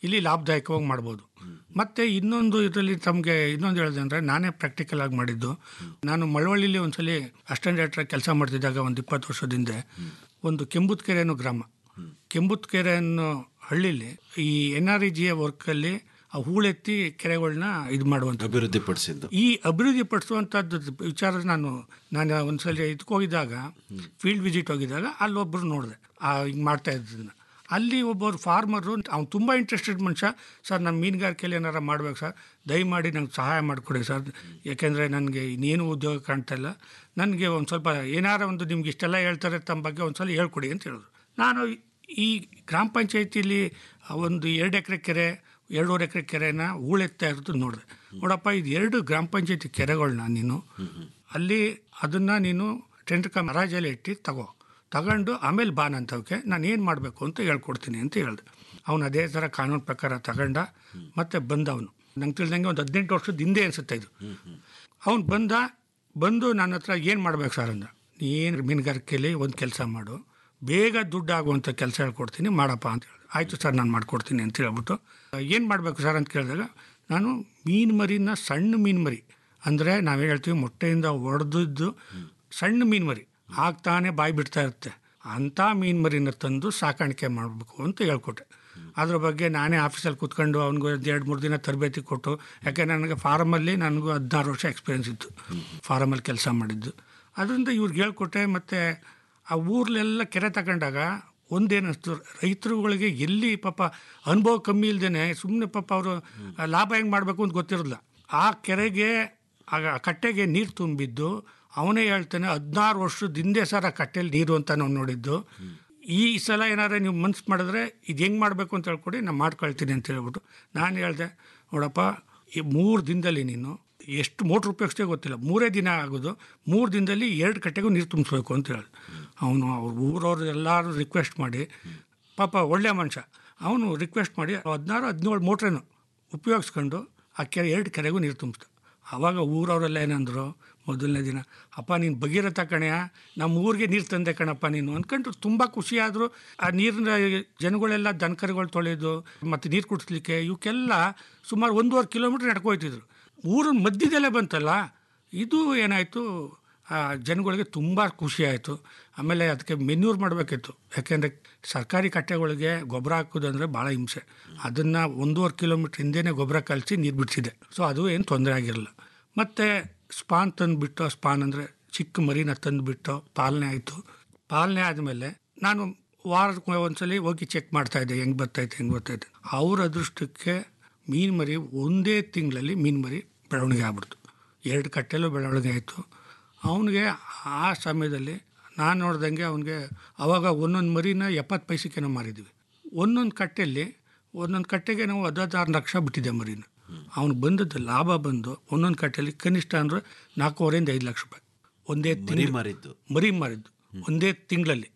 ಇಲ್ಲಿ ಲಾಭದಾಯಕವಾಗಿ ಮಾಡ್ಬೋದು ಮತ್ತು ಇನ್ನೊಂದು ಇದರಲ್ಲಿ ತಮಗೆ ಇನ್ನೊಂದು ಹೇಳಿದೆ ಅಂದರೆ ನಾನೇ ಪ್ರಾಕ್ಟಿಕಲ್ ಆಗಿ ಮಾಡಿದ್ದು ನಾನು ಮಳವಳ್ಳಿಲಿ ಒಂದ್ಸಲಿ ಅಸ್ಟೆಂಟ್ ಡೈರೆಕ್ಟರ್ ಕೆಲಸ ಮಾಡ್ತಿದ್ದಾಗ ಒಂದು ಇಪ್ಪತ್ತು ವರ್ಷದ ಹಿಂದೆ ಒಂದು ಕೆಂಬುತ್ಕೆರೆ ಅನ್ನೋ ಗ್ರಾಮ ಕೆಂಬುತ್ಕೆರೆ ಅನ್ನೋ ಹಳ್ಳಿಲಿ ಈ ಎನ್ ಆರ್ ಇ ಜಿ ವರ್ಕಲ್ಲಿ ಆ ಹೂಳೆತ್ತಿ ಕೆರೆಗಳನ್ನ ಇದು ಮಾಡುವಂಥ ಅಭಿವೃದ್ಧಿಪಡಿಸಿದ್ದು ಈ ಅಭಿವೃದ್ಧಿ ಪಡಿಸುವಂಥದ್ದು ವಿಚಾರ ನಾನು ನಾನು ಒಂದ್ಸಲ ಇದಕ್ಕೆ ಹೋಗಿದ್ದಾಗ ಫೀಲ್ಡ್ ವಿಸಿಟ್ ಹೋಗಿದ್ದಾಗ ಅಲ್ಲೊಬ್ಬರು ನೋಡಿದೆ ಆ ಹಿಂಗೆ ಮಾಡ್ತಾ ಇದ್ದದನ್ನ ಅಲ್ಲಿ ಒಬ್ಬರು ಫಾರ್ಮರು ಅವ್ನು ತುಂಬ ಇಂಟ್ರೆಸ್ಟೆಡ್ ಮನುಷ್ಯ ಸರ್ ನಮ್ಮ ಮೀನುಗಾರಿಕೆಯಲ್ಲಿ ಏನಾರ ಮಾಡ್ಬೇಕು ಸರ್ ದಯಮಾಡಿ ನಂಗೆ ಸಹಾಯ ಮಾಡಿಕೊಡಿ ಸರ್ ಯಾಕೆಂದರೆ ನನಗೆ ಇನ್ನೇನು ಉದ್ಯೋಗ ಕಾಣ್ತಾ ಇಲ್ಲ ನನಗೆ ಒಂದು ಸ್ವಲ್ಪ ಏನಾರ ಒಂದು ನಿಮ್ಗೆ ಇಷ್ಟೆಲ್ಲ ಹೇಳ್ತಾರೆ ತಮ್ಮ ಬಗ್ಗೆ ಒಂದು ಸಲ ಹೇಳ್ಕೊಡಿ ಅಂತ ಹೇಳಿದ್ರು ನಾನು ಈ ಗ್ರಾಮ ಪಂಚಾಯತಿಲಿ ಒಂದು ಎರಡು ಎಕರೆ ಕೆರೆ ಎರಡೂವರೆ ಎಕರೆ ಕೆರೆನ ಹೂಳೆತ್ತಾ ಇರೋದು ನೋಡಿದೆ ನೋಡಪ್ಪ ಇದು ಎರಡು ಗ್ರಾಮ ಪಂಚಾಯತಿ ಕೆರೆಗಳನ್ನ ನೀನು ಅಲ್ಲಿ ಅದನ್ನು ನೀನು ಟೆಂಡರ್ ಕಮ್ ಹರಾಜಲ್ಲಿ ಇಟ್ಟು ತಗೋ ತಗೊಂಡು ಆಮೇಲೆ ಬಾ ನಂತವಕ್ಕೆ ನಾನು ಏನು ಮಾಡಬೇಕು ಅಂತ ಹೇಳ್ಕೊಡ್ತೀನಿ ಅಂತ ಹೇಳ್ದೆ ಅವನು ಅದೇ ಥರ ಕಾನೂನು ಪ್ರಕಾರ ತಗೊಂಡ ಮತ್ತೆ ಬಂದ ಅವನು ನಂಗೆ ತಿಳಿದಂಗೆ ಒಂದು ಹದಿನೆಂಟು ವರ್ಷದ ಹಿಂದೆ ಅನಿಸುತ್ತೆ ಇದು ಅವನು ಬಂದ ಬಂದು ನನ್ನ ಹತ್ರ ಏನು ಮಾಡ್ಬೇಕು ಸರ್ ಅಂದ ಏನು ಮೀನುಗಾರಿಕೆಯಲ್ಲಿ ಒಂದು ಕೆಲಸ ಮಾಡು ಬೇಗ ದುಡ್ಡು ಆಗುವಂಥ ಕೆಲಸ ಹೇಳ್ಕೊಡ್ತೀನಿ ಮಾಡಪ್ಪ ಅಂತ ಹೇಳಿದೆ ಆಯಿತು ಸರ್ ನಾನು ಮಾಡ್ಕೊಡ್ತೀನಿ ಅಂತ ಹೇಳ್ಬಿಟ್ಟು ಏನು ಮಾಡಬೇಕು ಸರ್ ಅಂತ ಕೇಳಿದಾಗ ನಾನು ಮೀನು ಮರಿನ ಸಣ್ಣ ಮೀನು ಮರಿ ಅಂದರೆ ನಾವೇನು ಹೇಳ್ತೀವಿ ಮೊಟ್ಟೆಯಿಂದ ಒಡೆದಿದ್ದು ಸಣ್ಣ ಮೀನು ಮರಿ ಆಗ್ತಾನೆ ಬಾಯಿ ಬಿಡ್ತಾ ಇರುತ್ತೆ ಅಂಥ ಮೀನು ಮರಿನ ತಂದು ಸಾಕಾಣಿಕೆ ಮಾಡಬೇಕು ಅಂತ ಹೇಳ್ಕೊಟ್ಟೆ ಅದ್ರ ಬಗ್ಗೆ ನಾನೇ ಆಫೀಸಲ್ಲಿ ಕೂತ್ಕೊಂಡು ಅವ್ನಿಗೆ ಒಂದು ಎರಡು ಮೂರು ದಿನ ತರಬೇತಿ ಕೊಟ್ಟು ಯಾಕೆ ನನಗೆ ಫಾರಮಲ್ಲಿ ನನಗೂ ಹದಿನಾರು ವರ್ಷ ಎಕ್ಸ್ಪೀರಿಯನ್ಸ್ ಇತ್ತು ಫಾರಮಲ್ಲಿ ಕೆಲಸ ಮಾಡಿದ್ದು ಅದರಿಂದ ಇವ್ರಿಗೆ ಹೇಳ್ಕೊಟ್ಟೆ ಮತ್ತು ಆ ಊರ್ಲೆಲ್ಲ ಕೆರೆ ತಗೊಂಡಾಗ ಒಂದೇನಿಸ್ತು ರೈತರುಗಳಿಗೆ ಎಲ್ಲಿ ಪಾಪ ಅನುಭವ ಕಮ್ಮಿ ಇಲ್ದೇನೆ ಸುಮ್ಮನೆ ಪಾಪ ಅವರು ಲಾಭ ಹೆಂಗೆ ಮಾಡಬೇಕು ಅಂತ ಗೊತ್ತಿರಲಿಲ್ಲ ಆ ಕೆರೆಗೆ ಆ ಕಟ್ಟೆಗೆ ನೀರು ತುಂಬಿದ್ದು ಅವನೇ ಹೇಳ್ತಾನೆ ಹದಿನಾರು ವರ್ಷದ ಹಿಂದೆ ಸರ್ ಆ ಕಟ್ಟೆಯಲ್ಲಿ ನೀರು ಅಂತ ನಾವು ನೋಡಿದ್ದು ಈ ಸಲ ಏನಾದ್ರೆ ನೀವು ಮನ್ಸು ಮಾಡಿದ್ರೆ ಇದು ಹೆಂಗೆ ಮಾಡಬೇಕು ಅಂತ ಹೇಳ್ಕೊಡಿ ನಾನು ಮಾಡ್ಕೊಳ್ತೀನಿ ಅಂತ ಹೇಳ್ಬಿಟ್ಟು ನಾನು ಹೇಳ್ದೆ ನೋಡಪ್ಪ ಈ ಮೂರು ದಿನದಲ್ಲಿ ನೀನು ಎಷ್ಟು ಮೋಟ್ರ್ ಉಪಯೋಗಿಸ್ತೇ ಗೊತ್ತಿಲ್ಲ ಮೂರೇ ದಿನ ಆಗೋದು ಮೂರು ದಿನದಲ್ಲಿ ಎರಡು ಕಟ್ಟೆಗೂ ನೀರು ತುಂಬಿಸ್ಬೇಕು ಅಂತ ಹೇಳಿದೆ ಅವನು ಅವ್ರ ಊರವ್ರು ಎಲ್ಲರೂ ರಿಕ್ವೆಸ್ಟ್ ಮಾಡಿ ಪಾಪ ಒಳ್ಳೆ ಮನುಷ್ಯ ಅವನು ರಿಕ್ವೆಸ್ಟ್ ಮಾಡಿ ಹದಿನಾರು ಹದಿನೇಳು ಮೋಟ್ರೇನು ಉಪಯೋಗಿಸ್ಕೊಂಡು ಆ ಕೆರೆ ಎರಡು ಕೆರೆಗೂ ನೀರು ತುಂಬಿಸ್ದ ಆವಾಗ ಊರವರೆಲ್ಲ ಏನಂದ್ರು ಮೊದಲನೇ ದಿನ ಅಪ್ಪ ನೀನು ಭಗೀರಥ ಕಣೆಯ ನಮ್ಮ ಊರಿಗೆ ನೀರು ತಂದೆ ಕಣಪ್ಪ ನೀನು ಅಂದ್ಕೊಂಡು ತುಂಬ ಖುಷಿಯಾದರು ಆ ನೀರಿನ ಜನಗಳೆಲ್ಲ ದನಕರುಗಳು ತೊಳೆಯೋದು ಮತ್ತು ನೀರು ಕುಡಿಸ್ಲಿಕ್ಕೆ ಇವಕ್ಕೆಲ್ಲ ಸುಮಾರು ಒಂದೂವರೆ ಕಿಲೋಮೀಟ್ರ್ ನಡ್ಕೊಯ್ತಿದ್ರು ಊರಿನ ಮಧ್ಯದಲ್ಲೇ ಬಂತಲ್ಲ ಇದು ಏನಾಯಿತು ಆ ಜನಗಳಿಗೆ ತುಂಬ ಖುಷಿ ಆಯಿತು ಆಮೇಲೆ ಅದಕ್ಕೆ ಮೆನ್ಯೂರ್ ಮಾಡಬೇಕಿತ್ತು ಯಾಕೆಂದರೆ ಸರ್ಕಾರಿ ಕಟ್ಟೆಗಳಿಗೆ ಗೊಬ್ಬರ ಹಾಕೋದಂದರೆ ಭಾಳ ಹಿಂಸೆ ಅದನ್ನು ಒಂದೂವರೆ ಕಿಲೋಮೀಟ್ರ್ ಹಿಂದೆನೇ ಗೊಬ್ಬರ ಕಲಿಸಿ ನೀರು ಬಿಡಿಸಿದೆ ಸೊ ಅದು ಏನು ತೊಂದರೆ ಆಗಿರಲಿಲ್ಲ ಮತ್ತು ಸ್ಪಾನ್ ತಂದುಬಿಟ್ಟು ಸ್ಪಾನ್ ಅಂದರೆ ಚಿಕ್ಕ ಮರಿನ ತಂದುಬಿಟ್ಟು ಪಾಲನೆ ಆಯಿತು ಪಾಲನೆ ಆದಮೇಲೆ ನಾನು ವಾರಕ್ಕೆ ಒಂದ್ಸಲಿ ಹೋಗಿ ಚೆಕ್ ಮಾಡ್ತಾಯಿದ್ದೆ ಹೆಂಗೆ ಬರ್ತೈತೆ ಹೆಂಗೆ ಬರ್ತೈತೆ ಅವ್ರ ಅದೃಷ್ಟಕ್ಕೆ ಮೀನು ಮರಿ ಒಂದೇ ತಿಂಗಳಲ್ಲಿ ಮೀನು ಮರಿ ಬೆಳವಣಿಗೆ ಆಗ್ಬಿಡ್ತು ಎರಡು ಕಟ್ಟೆಲ್ಲೂ ಬೆಳವಣಿಗೆ ಆಯಿತು ಅವನಿಗೆ ಆ ಸಮಯದಲ್ಲಿ ನಾನು ನೋಡ್ದಂಗೆ ಅವನಿಗೆ ಅವಾಗ ಒಂದೊಂದು ಮರಿನ ಎಪ್ಪತ್ತು ಪೈಸೆಗೆ ನಾವು ಮಾರಿದ್ವಿ ಒಂದೊಂದು ಕಟ್ಟೆಯಲ್ಲಿ ಒಂದೊಂದು ಕಟ್ಟೆಗೆ ನಾವು ಹದಿನಾರು ಲಕ್ಷ ಬಿಟ್ಟಿದ್ದೆ ಮರಿನ ಅವ್ನು ಬಂದದ್ದು ಲಾಭ ಬಂದು ಒಂದೊಂದು ಕಟ್ಟೆಯಲ್ಲಿ ಕನಿಷ್ಠ ಅಂದರೆ ನಾಲ್ಕೂವರೆಯಿಂದ ಐದು ಲಕ್ಷ ರೂಪಾಯಿ ಒಂದೇ ಮರಿ ತಿಂಗಳು ಮಾರಿದ್ದು ಮರಿ ಮಾರಿದ್ದು ಒಂದೇ ತಿಂಗಳಲ್ಲಿ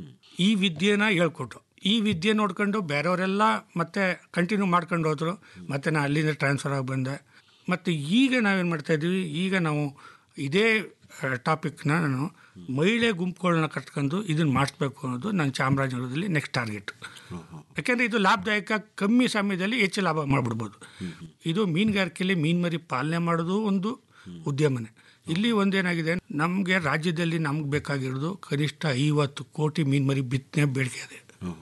ಈ ವಿದ್ಯೆನ ಹೇಳ್ಕೊಟ್ರು ಈ ವಿದ್ಯೆ ನೋಡ್ಕೊಂಡು ಬೇರೆಯವರೆಲ್ಲ ಮತ್ತೆ ಕಂಟಿನ್ಯೂ ಮಾಡ್ಕೊಂಡು ಹೋದ್ರು ಮತ್ತೆ ನಾನು ಅಲ್ಲಿಂದ ಟ್ರಾನ್ಸ್ಫರ್ ಆಗಿ ಬಂದೆ ಮತ್ತು ಈಗ ನಾವೇನು ಮಾಡ್ತಾ ಇದ್ದೀವಿ ಈಗ ನಾವು ಇದೇ ಟಾಪಿಕ್ನ ನಾನು ಮಹಿಳೆ ಗುಂಪುಗಳನ್ನ ಕಟ್ಕೊಂಡು ಇದನ್ನು ಮಾಡಿಸ್ಬೇಕು ಅನ್ನೋದು ನನ್ನ ಚಾಮರಾಜನಗರದಲ್ಲಿ ನೆಕ್ಸ್ಟ್ ಟಾರ್ಗೆಟ್ ಯಾಕೆಂದರೆ ಇದು ಲಾಭದಾಯಕ ಕಮ್ಮಿ ಸಮಯದಲ್ಲಿ ಹೆಚ್ಚು ಲಾಭ ಮಾಡಿಬಿಡ್ಬೋದು ಇದು ಮೀನುಗಾರಿಕೆಯಲ್ಲಿ ಮೀನು ಮರಿ ಪಾಲನೆ ಮಾಡೋದು ಒಂದು ಉದ್ಯಮನೇ ಇಲ್ಲಿ ಒಂದೇನಾಗಿದೆ ನಮಗೆ ರಾಜ್ಯದಲ್ಲಿ ನಮ್ಗೆ ಬೇಕಾಗಿರೋದು ಕನಿಷ್ಠ ಐವತ್ತು ಕೋಟಿ ಮೀನು ಮರಿ ಬಿತ್ತನೆ ಬೇಡಿಕೆ ಇದೆ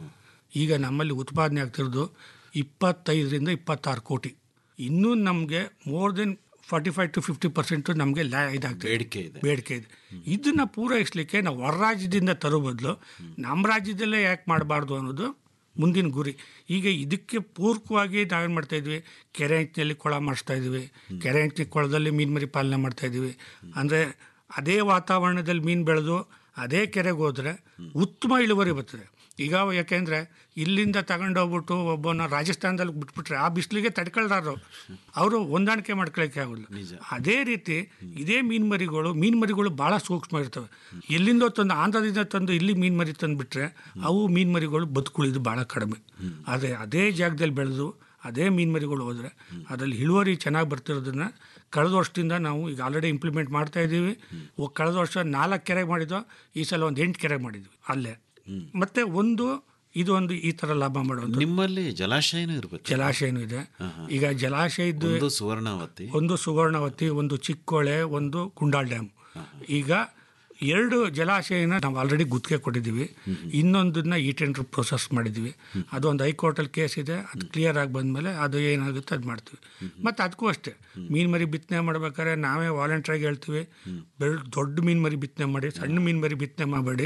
ಈಗ ನಮ್ಮಲ್ಲಿ ಉತ್ಪಾದನೆ ಆಗ್ತಿರೋದು ಇಪ್ಪತ್ತೈದರಿಂದ ಇಪ್ಪತ್ತಾರು ಕೋಟಿ ಇನ್ನೂ ನಮಗೆ more than forty five to fifty percent ನಮಗೆ ಲ್ಯಾ ಇದಾಗ್ತದೆ ಬೇಡಿಕೆ ಇದೆ ಬೇಡಿಕೆ ಇದೆ ಇದನ್ನು ಪೂರೈಸಲಿಕ್ಕೆ ನಾವು ಹೊರ ರಾಜ್ಯದಿಂದ ತರೋ ಬದಲು ನಮ್ಮ ರಾಜ್ಯದಲ್ಲೇ ಯಾಕೆ ಮಾಡಬಾರ್ದು ಅನ್ನೋದು ಮುಂದಿನ ಗುರಿ ಈಗ ಇದಕ್ಕೆ ಪೂರಕವಾಗಿ ನಾವೇನು ಮಾಡ್ತಾ ಇದ್ವಿ ಕೆರೆ ಅಂಚಿನಲ್ಲಿ ಕೊಳ ಮಾಡಿಸ್ತಾ ಇದ್ವಿ ಕೆರೆ ಅಂಚಿನ ಕೊಳದಲ್ಲಿ ಮೀನು ಮರಿ ಪಾಲನೆ ಮಾಡ್ತಾ ಇದ್ವಿ ಅಂದರೆ ಅದೇ ವಾತಾವರಣದಲ್ಲಿ ಮೀನು ಬೆಳೆದು ಅದೇ ಕೆರೆಗೆ ಹೋದರೆ ಉತ್ತಮ ಇಳುವರಿ ಬರ್ತದೆ ಈಗ ಯಾಕೆಂದರೆ ಇಲ್ಲಿಂದ ತಗೊಂಡೋಗ್ಬಿಟ್ಟು ಒಬ್ಬನ ರಾಜಸ್ಥಾನದಲ್ಲಿ ಬಿಟ್ಬಿಟ್ರೆ ಆ ಬಿಸಿಲಿಗೆ ತಡ್ಕೊಳ್ದಾರು ಅವರು ಹೊಂದಾಣಿಕೆ ಮಾಡ್ಕೊಳ್ಳೋಕ್ಕೆ ಆಗೋಲ್ಲ ಅದೇ ರೀತಿ ಇದೇ ಮೀನು ಮರಿಗಳು ಮೀನು ಮರಿಗಳು ಭಾಳ ಸೂಕ್ಷ್ಮ ಇರ್ತವೆ ಎಲ್ಲಿಂದೋ ತಂದು ಆಂಧ್ರದಿಂದ ತಂದು ಇಲ್ಲಿ ಮೀನು ಮರಿ ತಂದುಬಿಟ್ರೆ ಅವು ಮೀನು ಮರಿಗಳು ಬದುಕುಳಿದು ಭಾಳ ಕಡಿಮೆ ಆದರೆ ಅದೇ ಜಾಗದಲ್ಲಿ ಬೆಳೆದು ಅದೇ ಮೀನು ಮರಿಗಳು ಹೋದರೆ ಅದರಲ್ಲಿ ಇಳುವರಿ ಚೆನ್ನಾಗಿ ಬರ್ತಿರೋದನ್ನ ಕಳೆದ ವರ್ಷದಿಂದ ನಾವು ಈಗ ಆಲ್ರೆಡಿ ಇಂಪ್ಲಿಮೆಂಟ್ ಮಾಡ್ತಾ ಇದ್ದೀವಿ ಒ- ಕಳೆದ ವರ್ಷ ನಾಲ್ಕು ಕೆರೆ ಮಾಡಿದ್ವು ಈ ಸಲ ಒಂದು ಎಂಟು ಕೆರೆ ಮಾಡಿದ್ವಿ ಅಲ್ಲೇ ಮತ್ತು ಒಂದು ಇದು ಒಂದು ಈ ಥರ ಲಾಭ ಮಾಡುವಂಥ ನಿಮ್ಮಲ್ಲಿ ಜಲಾಶಯನೂ ಇರಬೇಕು ಜಲಾಶಯನೂ ಇದೆ ಈಗ ಜಲಾಶಯದ್ದು ಒಂದು ಸುವರ್ಣವತಿ ಒಂದು ಸುವರ್ಣವತಿ ಒಂದು ಚಿಕ್ಕೋಳೆ ಒಂದು ಕುಂಡಾಲ್ ಡ್ಯಾಮ್ ಈಗ ಎರಡು ಜಲಾಶಯನ ನಾವು ಆಲ್ರೆಡಿ ಗುತ್ತಿಗೆ ಕೊಟ್ಟಿದ್ದೀವಿ ಇನ್ನೊಂದನ್ನ ಈ ಟೆಂಡರ್ ಪ್ರೊಸೆಸ್ ಮಾಡಿದ್ದೀವಿ ಅದು ಒಂದು ಹೈಕೋರ್ಟಲ್ಲಿ ಕೇಸ್ ಇದೆ ಅದು ಕ್ಲಿಯರ್ ಆಗಿ ಬಂದಮೇಲೆ ಅದು ಏನಾಗುತ್ತೆ ಅದು ಮಾಡ್ತೀವಿ ಮತ್ತು ಅದಕ್ಕೂ ಅಷ್ಟೇ ಮೀನು ಮರಿ ಬಿತ್ತನೆ ಮಾಡ್ಬೇಕಾದ್ರೆ ನಾವೇ ವಾಲಂಟ್ರಾಗಿ ಹೇಳ್ತೀವಿ ಬೆಳ್ ದೊಡ್ಡ ಮೀನು ಮರಿ ಬಿತ್ತನೆ ಮಾಡಿ ಸಣ್ಣ ಮೀನು ಮರಿ ಬಿತ್ತನೆ ಮಾಡಬೇಡಿ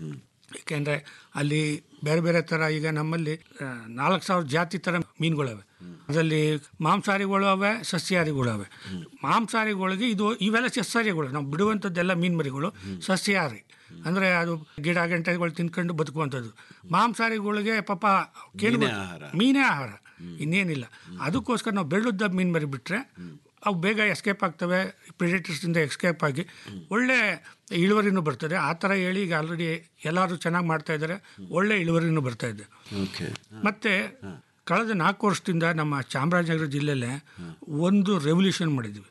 ಏಕೆಂದರೆ ಅಲ್ಲಿ ಬೇರೆ ಬೇರೆ ಥರ ಈಗ ನಮ್ಮಲ್ಲಿ ಆ, ನಾಲ್ಕು ಸಾವಿರ ಜಾತಿ ಥರ ಮೀನುಗಳವೆ ಅದರಲ್ಲಿ ಮಾಂಸಾಹಾರಿಗಳು ಅವೆ ಸಸ್ಯಾಹಾರಿಗಳು ಅವೆ ಮಾಂಸಾಹಾರಿಗಳಿಗೆ ಇದು ಇವೆಲ್ಲ ಸಸ್ಯಾಹಾರಿಗಳು ನಾವು ಬಿಡುವಂಥದ್ದೆಲ್ಲ ಮೀನು ಮರಿಗಳು ಸಸ್ಯಾಹಾರಿ ಅಂದರೆ ಅದು ಗಿಡ ಗಂಟೆಗಳು ತಿನ್ಕೊಂಡು ಬದುಕುವಂಥದ್ದು ಮಾಂಸಾಹಾರಿಗಳಿಗೆ ಪಾಪ ಕೇಳಿ ಮೀನೇ ಆಹಾರ. ಮೀನೇ ಆಹಾರ ಇನ್ನೇನಿಲ್ಲ ಅದಕ್ಕೋಸ್ಕರ ನಾವು ಬೆಳ್ಳುದ್ದ ಮೀನು ಮರಿ ಬಿಟ್ಟರೆ ಅವು ಬೇಗ ಎಸ್ಕೇಪ್ ಆಗ್ತವೆ ಪ್ರಿಡೇಟರ್ಸಿಂದ ಎಸ್ಕೇಪ್ ಆಗಿ ಒಳ್ಳೆ ಇಳುವರಿನೂ ಬರ್ತದೆ ಆ ಥರ ಹೇಳಿ ಈಗ ಆಲ್ರೆಡಿ ಎಲ್ಲರೂ ಚೆನ್ನಾಗಿ ಮಾಡ್ತಾ ಇದ್ದಾರೆ ಒಳ್ಳೆ ಇಳುವರಿನೂ ಬರ್ತಾ ಇದೆ ಓಕೆ ಮತ್ತು ಕಳೆದ ನಾಲ್ಕು ವರ್ಷದಿಂದ ನಮ್ಮ ಚಾಮರಾಜನಗರ ಜಿಲ್ಲೆಯಲ್ಲೇ ಒಂದು ರೆವಲ್ಯೂಷನ್ ಮಾಡಿದ್ವಿ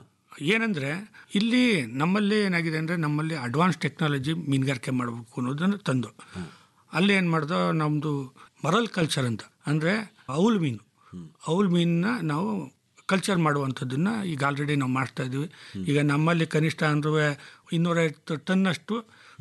ಏನಂದರೆ ಇಲ್ಲಿ ನಮ್ಮಲ್ಲಿ ಏನಾಗಿದೆ ಅಂದರೆ ನಮ್ಮಲ್ಲಿ ಅಡ್ವಾನ್ಸ್ ಟೆಕ್ನಾಲಜಿ ಮೀನುಗಾರಿಕೆ ಮಾಡಬೇಕು ಅನ್ನೋದನ್ನು ತಂದು ಅಲ್ಲಿ ಏನು ಮಾಡ್ದೋ ನಮ್ಮದು ಮರಲ್ ಕಲ್ಚರ್ ಅಂತ ಅಂದರೆ ಔಲ್ ಮೀನು ಔಲ್ ಮೀನನ್ನ ನಾವು ಕಲ್ಚರ್ ಮಾಡುವಂಥದ್ದನ್ನು ಈಗ ಆಲ್ರೆಡಿ ನಾವು ಮಾಡ್ತಾ ಇದ್ದೀವಿ ಈಗ ನಮ್ಮಲ್ಲಿ ಕನಿಷ್ಠ ಅಂದ್ರೆ ಇನ್ನೂರೈವತ್ತು ಟನ್ನಷ್ಟು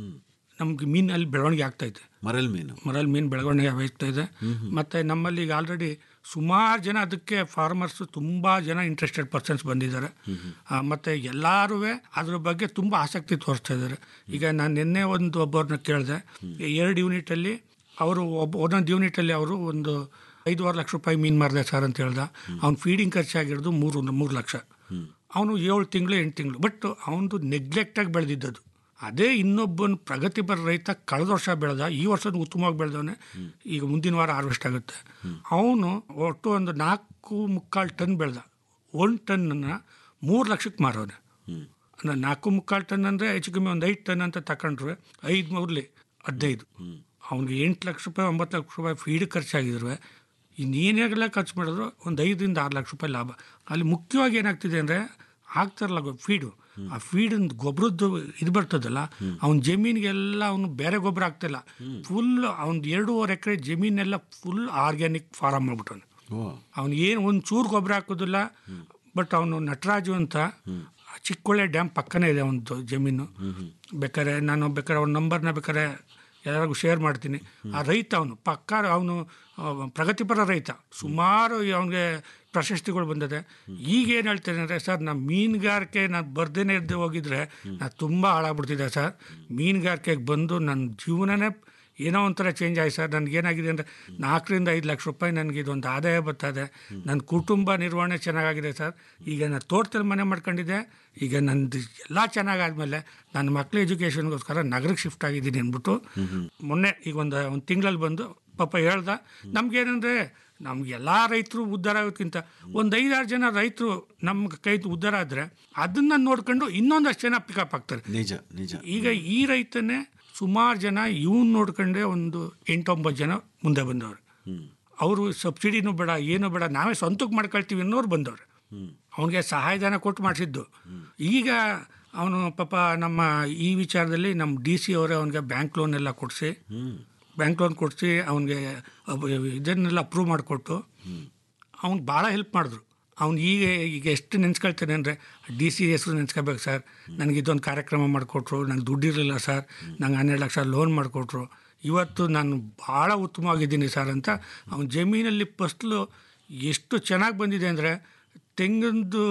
ನಮ್ಗೆ ಮೀನಲ್ಲಿ ಬೆಳವಣಿಗೆ ಆಗ್ತೈತೆ ಮರಲ್ ಮೀನು ಮರಲ್ ಮೀನು ಬೆಳವಣಿಗೆ ಆಗ್ತಾ ಇದೆ ಮತ್ತು ನಮ್ಮಲ್ಲಿ ಈಗ ಆಲ್ರೆಡಿ ಸುಮಾರು ಜನ ಅದಕ್ಕೆ ಫಾರ್ಮರ್ಸ್ ತುಂಬ ಜನ ಇಂಟ್ರೆಸ್ಟೆಡ್ ಪರ್ಸನ್ಸ್ ಬಂದಿದ್ದಾರೆ ಆ, ಮತ್ತು ಎಲ್ಲರೂ ಅದ್ರ ಬಗ್ಗೆ ತುಂಬ ಆಸಕ್ತಿ ತೋರಿಸ್ತಾ ಇದ್ದಾರೆ ಈಗ ನಾನು ನಿನ್ನೆ ಒಂದು ಒಬ್ಬರನ್ನ ಕೇಳಿದೆ ಎರಡು ಯೂನಿಟಲ್ಲಿ ಅವರು ಒಬ್ಬ ಒಂದೊಂದು ಯೂನಿಟಲ್ಲಿ ಅವರು ಒಂದು ಐದೂವರೆ ಲಕ್ಷ ರೂಪಾಯಿ ಮೀನು ಮಾರಿದೆ ಸರ್ ಅಂತ ಹೇಳ್ದ ಅವ್ನು ಫೀಡಿಂಗ್ ಖರ್ಚಾಗಿರೋದು ಮೂರು ಮೂರು ಲಕ್ಷ ಅವನು ಏಳು ತಿಂಗಳು ಎಂಟು ತಿಂಗಳು ಬಟ್ ಅವನದು ನೆಗ್ಲೆಕ್ಟಾಗಿ ಬೆಳೆದಿದ್ದದು ಅದೇ ಇನ್ನೊಬ್ಬನ ಪ್ರಗತಿಪರ ರೈತ ಕಳೆದ ವರ್ಷ ಬೆಳೆದ ಈ ವರ್ಷದ ಉತ್ತಮವಾಗಿ ಬೆಳೆದವನೇ ಈಗ ಮುಂದಿನ ವಾರ ಹಾರ್ವೆಸ್ಟ್ ಆಗುತ್ತೆ ಅವನು ಒಟ್ಟು ಒಂದು ನಾಲ್ಕು ಮುಕ್ಕಾಲು ಟನ್ ಬೆಳೆದ ಒಂದು ಟನ್ನನ್ನು ಮೂರು ಲಕ್ಷಕ್ಕೆ ಮಾರೋನೆ ಅಂದ್ರೆ ನಾಲ್ಕು ಮುಕ್ಕಾಲು ಟನ್ ಅಂದರೆ ಹೆಚ್ಚು ಕಮ್ಮಿ ಒಂದು ಐದು ಟನ್ ಅಂತ ತಗೊಂಡ್ರೆ ಐದು ಮೂರಲಿ ಹದಿನೈದು ಅವ್ನಿಗೆ ಎಂಟು ಲಕ್ಷ ರೂಪಾಯಿ ಒಂಬತ್ತು ಲಕ್ಷ ರೂಪಾಯಿ ಫೀಡ್ ಖರ್ಚಾಗಿದ್ರೆ ಇನ್ನೇನೆಲ್ಲ ಖರ್ಚು ಮಾಡಿದ್ರು ಒಂದು ಐದರಿಂದ ಆರು ಲಕ್ಷ ರೂಪಾಯಿ ಲಾಭ ಅಲ್ಲಿ ಮುಖ್ಯವಾಗಿ ಏನಾಗ್ತಿದೆ ಅಂದರೆ ಹಾಕ್ತಾರಲ್ಲ ಫೀಡು ಆ ಫೀಡಿನ ಗೊಬ್ಬರದ್ದು ಇದು ಬರ್ತದಲ್ಲ ಅವ್ನ ಜಮೀನಿಗೆಲ್ಲ ಅವನು ಬೇರೆ ಗೊಬ್ಬರ ಹಾಕ್ತಿಲ್ಲ ಫುಲ್ ಅವ್ನ ಎರಡೂವರೆ ಎಕರೆ ಜಮೀನೆಲ್ಲ ಫುಲ್ ಆರ್ಗ್ಯಾನಿಕ್ ಫಾರಮ್ ಮಾಡ್ಬಿಟ್ಟವನು ಅವ್ನು ಏನು ಒಂದು ಚೂರು ಗೊಬ್ಬರ ಹಾಕೋದಿಲ್ಲ ಬಟ್ ಅವನು ನಟರಾಜು ಅಂತ ಚಿಕ್ಕೊಳ್ಳೆ ಡ್ಯಾಮ್ ಪಕ್ಕನೇ ಇದೆ ಒಂದು ಜಮೀನು ಬೇಕಾದ್ರೆ ನಾನು ಬೇಕಾದ್ರೆ ಅವ್ನ ನಂಬರ್ನ ಬೇಕಾದ್ರೆ ಎಲ್ಲರಿಗೂ ಶೇರ್ ಮಾಡ್ತೀನಿ ಆ ರೈತ ಅವನು ಪಕ್ಕ ಅವನು ಪ್ರಗತಿಪರ ರೈತ ಸುಮಾರು ಅವನಿಗೆ ಪ್ರಶಸ್ತಿಗಳು ಬಂದಿದೆ ಈಗ ಏನು ಹೇಳ್ತೇನೆ ಅಂದರೆ ಸರ್ ನಮ್ಮ ಮೀನುಗಾರಿಕೆ ನಾನು ಬರ್ದೇನೆ ಇದ್ದು ಹೋಗಿದ್ರೆ ನಾನು ತುಂಬ ಹಾಳಾಗ್ಬಿಡ್ತಿದ್ದೆ ಸರ್ ಮೀನುಗಾರಿಕೆಗೆ ಬಂದು ನನ್ನ ಜೀವನನೇ ಏನೋ ಒಂಥರ ಚೇಂಜ್ ಆಯ್ತು ಸರ್ ನನಗೇನಾಗಿದೆ ಅಂದರೆ ನಾಲ್ಕರಿಂದ ಐದು ಲಕ್ಷ ರೂಪಾಯಿ ನನಗೆ ಇದೊಂದು ಆದಾಯ ಬರ್ತದೆ ನನ್ನ ಕುಟುಂಬ ನಿರ್ವಹಣೆ ಚೆನ್ನಾಗಾಗಿದೆ ಸರ್ ಈಗ ನಾನು ತೋಟದಲ್ಲಿ ಮನೆ ಮಾಡ್ಕೊಂಡಿದ್ದೆ ಈಗ ನಂದು ಎಲ್ಲ ಚೆನ್ನಾಗಾದ್ಮೇಲೆ ನನ್ನ ಮಕ್ಳ ಎಜುಕೇಷನ್ಗೋಸ್ಕರ ನಗರಕ್ಕೆ ಶಿಫ್ಟ್ ಆಗಿದ್ದೀನಿ ಅಂದ್ಬಿಟ್ಟು ಮೊನ್ನೆ ಈಗ ಒಂದು ಒಂದು ತಿಂಗಳಲ್ಲಿ ಬಂದು ಪಾಪ ಹೇಳ್ದ ನಮಗೇನಂದರೆ ನಮ್ಗೆ ಎಲ್ಲ ರೈತರು ಉದ್ಧಾರ ಆಗೋಕ್ಕಿಂತ ಒಂದು ಐದಾರು ಜನ ರೈತರು ನಮ್ಮ ಕೈ ಉದ್ಧಾರ ಆದರೆ ಅದನ್ನು ನೋಡ್ಕೊಂಡು ಇನ್ನೊಂದಷ್ಟು ಜನ ಪಿಕಪ್ ಆಗ್ತಾರೆ ನಿಜ ನಿಜ ಈಗ ಈ ರೈತನೇ ಸುಮಾರು ಜನ ಇವನ್ ನೋಡ್ಕೊಂಡೆ ಒಂದು ಎಂಟೊಂಬತ್ತು ಜನ ಮುಂದೆ ಬಂದವ್ರು ಅವರು ಸಬ್ಸಿಡಿನೂ ಬೇಡ ಏನೂ ಬೇಡ ನಾವೇ ಸ್ವಂತಕ್ಕೆ ಮಾಡ್ಕೊಳ್ತೀವಿ ಅನ್ನೋರು ಬಂದವ್ರು ಅವನಿಗೆ ಸಹಾಯಧನ ಕೊಟ್ಟು ಮಾಡಿಸಿದ್ದು ಈಗ ಅವನು ಪಾಪ ನಮ್ಮ ಈ ವಿಚಾರದಲ್ಲಿ ನಮ್ಮ ಡಿ ಸಿ ಅವರೇ ಅವನಿಗೆ ಬ್ಯಾಂಕ್ ಲೋನ್ ಎಲ್ಲ ಕೊಡಿಸಿ ಬ್ಯಾಂಕ್ ಲೋನ್ ಕೊಡಿಸಿ ಅವನಿಗೆ ಇದನ್ನೆಲ್ಲ ಅಪ್ರೂವ್ ಮಾಡಿಕೊಟ್ಟು ಅವ್ನಿಗೆ ಭಾಳ ಹೆಲ್ಪ್ ಮಾಡಿದ್ರು ಅವ್ನು ಈಗ ಈಗ ಎಷ್ಟು ನೆನ್ಸ್ಕೊಳ್ತಾನೆ ಅಂದರೆ ಡಿ ಸಿ ಹೆಸರು ನೆನ್ಸ್ಕೋಬೇಕು ಸರ್ ನನಗೆ ಇದೊಂದು ಕಾರ್ಯಕ್ರಮ ಮಾಡಿಕೊಟ್ರು ನಂಗೆ ದುಡ್ಡಿರಲಿಲ್ಲ ಸರ್ ನಂಗೆ ಹನ್ನೆರಡು ಲಕ್ಷ ಲೋನ್ ಮಾಡಿಕೊಟ್ರು ಇವತ್ತು ನಾನು ಭಾಳ ಉತ್ತಮವಾಗಿದ್ದೀನಿ ಸರ್ ಅಂತ ಅವ್ನ ಜಮೀನಲ್ಲಿ ಫಸ್ಲು ಎಷ್ಟು ಚೆನ್ನಾಗಿ ಬಂದಿದೆ ಅಂದರೆ ತೆಂಗಿನದು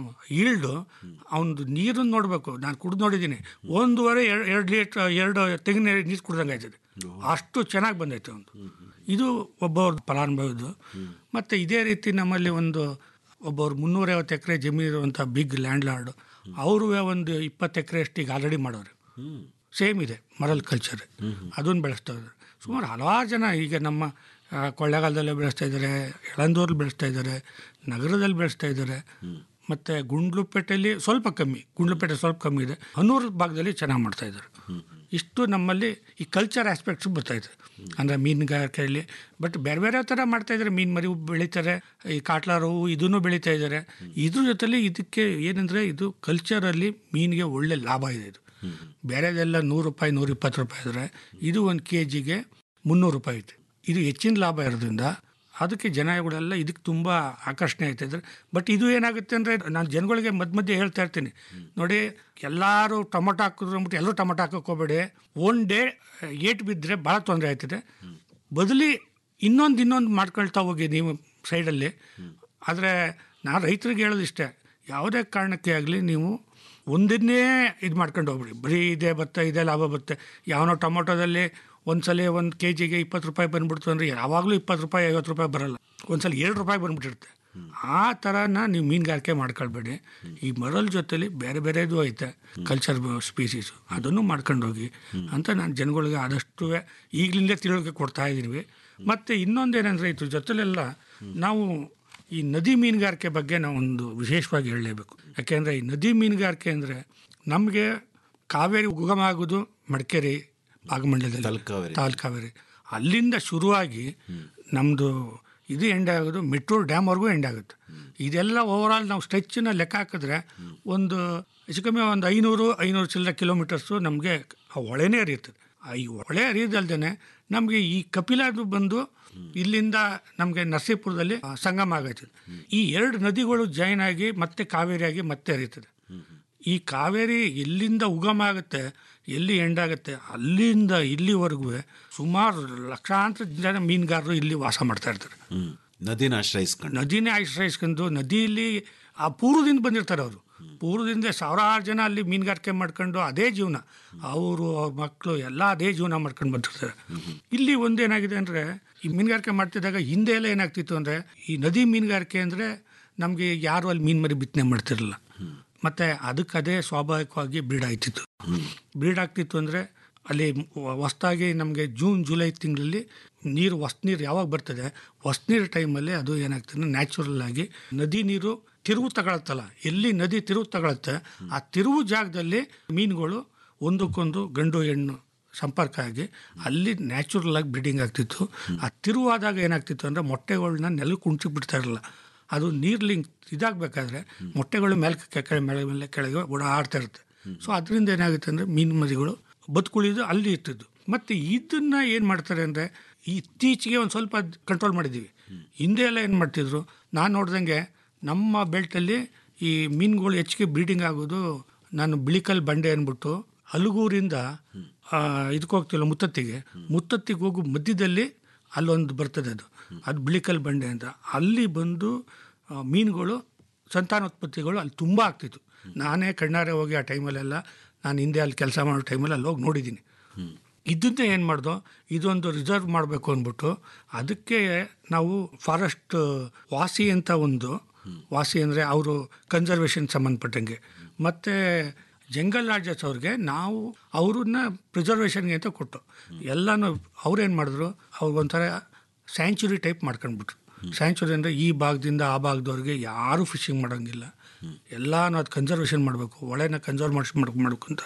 ಈಲ್ಡು ಅವನದು ನೀರನ್ನು ನೋಡಬೇಕು ನಾನು ಕುಡ್ದು ನೋಡಿದ್ದೀನಿ ಒಂದೂವರೆ ಎರಡು ಎರಡು ಲೀಟ್ರ್ ಎರಡು ತೆಂಗಿನ ನೀರು ಕುಡ್ದಂಗೆ ಆಯ್ತದೆ ಅಷ್ಟು ಚೆನ್ನಾಗಿ ಬಂದೈತೆ ಒಂದು ಇದು ಒಬ್ಬವ್ರ ಫಲಾನುಭವಿದು ಮತ್ತು ಇದೇ ರೀತಿ ನಮ್ಮಲ್ಲಿ ಒಂದು ಒಬ್ಬರು ಮುನ್ನೂರೈವತ್ತು ಎಕರೆ ಜಮೀನು ಇರುವಂಥ ಬಿಗ್ ಲ್ಯಾಂಡ್ ಲಾರ್ಡು ಅವರು ಒಂದು ಇಪ್ಪತ್ತು ಎಕರೆ ಅಷ್ಟು ಈಗ ಆಲ್ರೆಡಿ ಮಾಡೋರು ಸೇಮ್ ಇದೆ ಮರಲ್ ಕಲ್ಚರ್ ಅದನ್ನು ಬೆಳೆಸ್ತಾ ಇದ್ದಾರೆ ಸುಮಾರು ಹಲವಾರು ಜನ ಈಗ ನಮ್ಮ ಆ, ಕೊಳ್ಳೇಗಾಲದಲ್ಲೇ ಬೆಳೆಸ್ತಾ ಇದ್ದಾರೆ ಎಳಂದೂರಲ್ಲಿ ಬೆಳೆಸ್ತಾ ಇದ್ದಾರೆ ನಗರದಲ್ಲಿ ಬೆಳೆಸ್ತಾ ಇದ್ದಾರೆ ಮತ್ತು ಗುಂಡ್ಲುಪೇಟೆಯಲ್ಲಿ ಸ್ವಲ್ಪ ಕಮ್ಮಿ ಗುಂಡ್ಲುಪೇಟೆ ಸ್ವಲ್ಪ ಕಮ್ಮಿ ಇದೆ ಹನ್ನೂರು ಭಾಗದಲ್ಲಿ ಚೆನ್ನಾಗಿ ಮಾಡ್ತಾ ಇದ್ದಾರೆ ಇಷ್ಟು ನಮ್ಮಲ್ಲಿ ಈ ಕಲ್ಚರ್ ಆಸ್ಪೆಕ್ಟ್ಸ್ ಬರ್ತಾ ಇದೆ ಅಂದರೆ ಮೀನುಗಾರಿಕೆಯಲ್ಲಿ ಬಟ್ ಬೇರೆ ಬೇರೆ ಥರ ಮಾಡ್ತಾ ಇದ್ದಾರೆ ಮೀನು ಮರಿ ಬೆಳೀತಾರೆ ಈ ಕಾಟ್ಲಾರು ಇದನ್ನು ಬೆಳೀತಾ ಇದ್ದಾರೆ ಇದ್ರ ಜೊತೆಲಿ ಇದಕ್ಕೆ ಏನಂದರೆ ಇದು ಕಲ್ಚರಲ್ಲಿ ಮೀನಿಗೆ ಒಳ್ಳೆ ಲಾಭ ಇದೆ ಇದು ಬೇರೆದೆಲ್ಲ ನೂರು ರೂಪಾಯಿ ನೂರ ಇಪ್ಪತ್ತು ರೂಪಾಯಿ ಇದ್ರೆ ಇದು ಒಂದು ಕೆ ಜಿಗೆ ಮುನ್ನೂರು ರೂಪಾಯಿ ಐತೆ ಇದು ಹೆಚ್ಚಿನ ಲಾಭ ಇರೋದ್ರಿಂದ ಅದಕ್ಕೆ ಜನಗಳೆಲ್ಲ ಇದಕ್ಕೆ ತುಂಬ ಆಕರ್ಷಣೆ ಆಯ್ತಾ ಇದ್ದಾರೆ ಬಟ್ ಇದು ಏನಾಗುತ್ತೆ ಅಂದರೆ ನಾನು ಜನಗಳಿಗೆ ಮಧ್ಯ ಮಧ್ಯೆ ಹೇಳ್ತಾ ಇರ್ತೀನಿ ನೋಡಿ ಎಲ್ಲರೂ ಟೊಮೊಟೊ ಹಾಕಿದ್ರು ಅಂದ್ಬಿಟ್ಟು ಎಲ್ಲರೂ ಟೊಮೊಟೊ ಹಾಕೋಕೆ ಹೋಗಬೇಡಿ ಒನ್ ಡೇ ಏಟ್ ಬಿದ್ದರೆ ಭಾಳ ತೊಂದರೆ ಆಯ್ತದೆ ಬದಲಿ ಇನ್ನೊಂದು ಇನ್ನೊಂದು ಮಾಡ್ಕೊಳ್ತಾ ಹೋಗಿ ನೀವು ಸೈಡಲ್ಲಿ ಆದರೆ ನಾನು ರೈತರಿಗೆ ಹೇಳೋದಿಷ್ಟೇ ಯಾವುದೇ ಕಾರಣಕ್ಕೆ ಆಗಲಿ ನೀವು ಒಂದನ್ನೇ ಇದು ಮಾಡ್ಕೊಂಡು ಹೋಗ್ಬಿಡಿ ಬರೀ ಇದೇ ಬತ್ತೆ ಇದೇ ಲಾಭ ಬರುತ್ತೆ ಯಾವನೋ ಟೊಮೊಟೊದಲ್ಲಿ ಒಂದ್ಸಲ ಒಂದು ಕೆ ಜಿಗೆ ಇಪ್ಪತ್ತು ರೂಪಾಯಿ ಬಂದ್ಬಿಡ್ತು ಅಂದರೆ ಯಾವಾಗಲೂ ಇಪ್ಪತ್ತು ರೂಪಾಯಿ ಐವತ್ತು ರೂಪಾಯಿ ಬರಲ್ಲ ಒಂದ್ಸಲ ಎರಡು ರೂಪಾಯಿ ಬಂದ್ಬಿಟ್ಟಿರುತ್ತೆ ಆ ಥರನ ನೀವು ಮೀನುಗಾರಿಕೆ ಮಾಡ್ಕೊಳ್ಬೇಡಿ ಈ ಮರಲ್ ಜೊತೆಲಿ ಬೇರೆ ಬೇರೆದು ಐತೆ ಕಲ್ಚರ್ ಸ್ಪೀಸೀಸು ಅದನ್ನು ಮಾಡ್ಕೊಂಡು ಹೋಗಿ ಅಂತ ನಾನು ಜನಗಳಿಗೆ ಆದಷ್ಟು ಈಗಲಿಂದಲೇ ತಿಳುವಳಿಕೆ ಕೊಡ್ತಾ ಇದ್ದೀವಿ ಮತ್ತು ಇನ್ನೊಂದೇನೆಂದರೆ ಇದ್ರ ಜೊತೆಲೆಲ್ಲ ನಾವು ಈ ನದಿ ಮೀನುಗಾರಿಕೆ ಬಗ್ಗೆ ನಾವು ಒಂದು ವಿಶೇಷವಾಗಿ ಹೇಳಲೇಬೇಕು ಯಾಕೆಂದರೆ ಈ ನದಿ ಮೀನುಗಾರಿಕೆ ಅಂದರೆ ನಮಗೆ ಕಾವೇರಿ ಉಗಮ ಆಗೋದು ಮಡಿಕೇರಿ ಭಾಗಮಂಡಲದಲ್ಲಿ ತಲಕಾವೇರಿ. ತಾಲ್ಕಾವೇರಿ ಅಲ್ಲಿಂದ ಶುರುವಾಗಿ ನಮ್ಮದು ಇದು ಎಂಡ್ ಆಗೋದು ಮೆಟ್ರೋಲ್ ಡ್ಯಾಮ್ವರೆಗೂ ಎಂಡ್ ಆಗುತ್ತೆ ಇದೆಲ್ಲ ಓವರಾಲ್ ನಾವು ಸ್ಟ್ರೆಚ್ಚನ್ನ ಲೆಕ್ಕ ಹಾಕಿದ್ರೆ ಒಂದು ಹೆಚ್ಚು ಕಮ್ಮಿ ಒಂದು ಐನೂರು ಐನೂರು ಚಿಲ್ಲರೆ ಕಿಲೋಮೀಟರ್ಸು ನಮಗೆ ಆ ಹೊಳೆನೇ ಹರಿಯುತ್ತದೆ ಆ ಈ ಹೊಳೆ ಹರಿಯೋದಲ್ದೇ ನಮಗೆ ಈ ಕಪಿಲಾದು ಬಂದು ಇಲ್ಲಿಂದ ನಮಗೆ ನರಸೀಪುರದಲ್ಲಿ ಆ, ಸಂಗಮ ಆಗೈತದೆ ಈ ಎರಡು ನದಿಗಳು ಜಾಯಿನ್ ಆಗಿ ಮತ್ತೆ ಕಾವೇರಿ ಆಗಿ ಮತ್ತೆ ಹರಿಯುತ್ತದೆ ಈ ಕಾವೇರಿ ಎಲ್ಲಿಂದ ಉಗಮ ಆಗುತ್ತೆ ಎಲ್ಲಿ ಎಂಡ್ ಆಗುತ್ತೆ ಅಲ್ಲಿಂದ ಇಲ್ಲಿವರೆಗೂ ಸುಮಾರು ಲಕ್ಷಾಂತರ ಜನ ಮೀನುಗಾರರು ಇಲ್ಲಿ ವಾಸ ಮಾಡ್ತಾ ಇರ್ತಾರೆ ಹ್ಮ್ ನದಿನ ಆಶ್ರಯಿಸ್ಕೊಂಡು ನದಿನೇ ಆಶ್ರಯಿಸ್ಕೊಂಡು ನದಿಯಲ್ಲಿ ಆ ಪೂರ್ವದಿಂದ ಬಂದಿರ್ತಾರೆ ಅವರು ಪೂರ್ವದಿಂದ ಸಾವಿರಾರು ಜನ ಅಲ್ಲಿ ಮೀನುಗಾರಿಕೆ ಮಾಡ್ಕೊಂಡು ಅದೇ ಜೀವನ ಅವರು ಅವ್ರ ಮಕ್ಕಳು ಎಲ್ಲ ಅದೇ ಜೀವನ ಮಾಡ್ಕೊಂಡು ಬಂದಿರ್ತಾರೆ ಇಲ್ಲಿ ಒಂದೇನಾಗಿದೆ ಅಂದರೆ ಈ ಮೀನುಗಾರಿಕೆ ಮಾಡ್ತಿದ್ದಾಗ ಹಿಂದೆ ಎಲ್ಲ ಏನಾಗ್ತಿತ್ತು ಅಂದರೆ ಈ ನದಿ ಮೀನುಗಾರಿಕೆ ಅಂದರೆ ನಮಗೆ ಯಾರು ಅಲ್ಲಿ ಮೀನು ಮರಿ ಬಿತ್ತನೆ ಮಾಡ್ತಿರಲಿಲ್ಲ ಮತ್ತು ಅದಕ್ಕೆ ಅದೇ ಸ್ವಾಭಾವಿಕವಾಗಿ ಬ್ರೀಡ್ ಆಯ್ತಿತ್ತು ಬ್ರೀಡ್ ಆಗ್ತಿತ್ತು ಅಂದರೆ ಅಲ್ಲಿ ಹೊಸ್ದಾಗಿ ನಮಗೆ ಜೂನ್ ಜುಲೈ ತಿಂಗಳಲ್ಲಿ ನೀರು ಹೊಸ ನೀರು ಯಾವಾಗ ಬರ್ತದೆ ಹೊಸ ನೀರು ಟೈಮಲ್ಲಿ ಅದು ಏನಾಗ್ತದೆ ನ್ಯಾಚುರಲ್ ಆಗಿ ನದಿ ನೀರು ತಿರುವು ತಗೊಳತ್ತಲ್ಲ ಎಲ್ಲಿ ನದಿ ತಿರುವು ತಗೊಳುತ್ತೆ ಆ ತಿರುವು ಜಾಗದಲ್ಲಿ ಮೀನುಗಳು ಒಂದಕ್ಕೊಂದು ಗಂಡು ಹೆಣ್ಣು ಸಂಪರ್ಕ ಆಗಿ ಅಲ್ಲಿ ನ್ಯಾಚುರಲ್ ಆಗಿ ಬ್ರೀಡಿಂಗ್ ಆಗ್ತಿತ್ತು ಆ ತಿರುವಾದಾಗ ಏನಾಗ್ತಿತ್ತು ಅಂದರೆ ಮೊಟ್ಟೆಗಳನ್ನ ನೆಲಕ್ಕೆ ಉಂಚಿ ಬಿಡ್ತಾ ಇರಲಿಲ್ಲ ಅದು ನೀರ್ಲಿ ಇದಾಗಬೇಕಾದ್ರೆ ಮೊಟ್ಟೆಗಳು ಮೇಲ್ಕೆ ಕೆಳಗೆ ಮೇಲೆ ಮೇಲೆ ಕೆಳಗೆ ಓಡಾಡ್ತಾ ಇರುತ್ತೆ ಸೊ ಅದರಿಂದ ಏನಾಗುತ್ತೆ ಅಂದರೆ ಮೀನು ಮರಿಗಳು ಬದುಕುಳಿದು ಅಲ್ಲಿ ಇರ್ತಿದ್ದು ಮತ್ತು ಇದನ್ನು ಏನು ಮಾಡ್ತಾರೆ ಅಂದರೆ ಇತ್ತೀಚೆಗೆ ಒಂದು ಸ್ವಲ್ಪ ಕಂಟ್ರೋಲ್ ಮಾಡಿದ್ದೀವಿ ಹಿಂದೆ ಎಲ್ಲ ಏನು ಮಾಡ್ತಿದ್ರು ನಾನು ನೋಡ್ದಂಗೆ ನಮ್ಮ ಬೆಲ್ಟಲ್ಲಿ ಈ ಮೀನುಗಳು ಹೆಚ್ಚಿಗೆ ಬ್ರೀಡಿಂಗ್ ಆಗೋದು ನಾನು ಬಿಳಿಕಲ್ ಬಂಡೆ ಅಂದ್ಬಿಟ್ಟು ಹಲಗೂರಿಂದ ಇದಕ್ಕೆ ಹೋಗ್ತಿಲ್ಲ ಮುತ್ತತ್ತಿಗೆ ಮುತ್ತತ್ತಿಗೆ ಹೋಗೋ ಮಧ್ಯದಲ್ಲಿ ಅಲ್ಲೊಂದು ಬರ್ತದೆ ಅದು ಅದು ಬಿಳಿಕಲ್ ಬಂಡೆ ಅಂತ ಅಲ್ಲಿ ಬಂದು ಆ, ಮೀನುಗಳು ಸಂತಾನೋತ್ಪತ್ತಿಗಳು ಅಲ್ಲಿ ತುಂಬ ಆಗ್ತಿತ್ತು ನಾನೇ ಕಣ್ಣಾರೆ ಹೋಗಿ ಆ ಟೈಮಲ್ಲೆಲ್ಲ ನಾನು ಹಿಂದೆ ಅಲ್ಲಿ ಕೆಲಸ ಮಾಡೋ ಟೈಮಲ್ಲಿ ಅಲ್ಲಿ ಹೋಗಿ ನೋಡಿದ್ದೀನಿ ಇದನ್ನೇ ಏನು ಮಾಡ್ದೋ ಇದೊಂದು ರಿಸರ್ವ್ ಮಾಡಬೇಕು ಅಂದ್ಬಿಟ್ಟು ಅದಕ್ಕೆ ನಾವು ಫಾರೆಸ್ಟ್ ವಾಸಿ ಅಂತ ಒಂದು ವಾಸಿ ಅಂದರೆ ಅವರು ಕನ್ಸರ್ವೇಷನ್ ಸಂಬಂಧಪಟ್ಟಂಗೆ ಮತ್ತು ಜಂಗಲ್ ರಾಜಸ್ ಅವ್ರಿಗೆ ನಾವು ಅವ್ರನ್ನ ಪ್ರಿಸರ್ವೇಷನ್ಗೆ ಅಂತ ಕೊಟ್ಟು ಎಲ್ಲನೂ ಅವ್ರೇನು ಮಾಡಿದ್ರು ಅವ್ರು ಒಂಥರ ಸ್ಯಾಂಚುರಿ ಟೈಪ್ ಮಾಡ್ಕೊಂಡ್ಬಿಟ್ರು ಸ್ಯಾಂಚುರಿ ಅಂದರೆ ಈ ಭಾಗದಿಂದ ಆ ಭಾಗದವ್ರಿಗೆ ಯಾರೂ ಫಿಶಿಂಗ್ ಮಾಡೋಂಗಿಲ್ಲ ಎಲ್ಲನೂ ಅದು ಕನ್ಸರ್ವೇಷನ್ ಮಾಡಬೇಕು ಒಳೆನ ಕನ್ಸರ್ವ್ ಮಾಡಿಸ್ ಮಾಡ್ಬೇಕು ಮಾಡ್ಬೇಕು ಅಂತ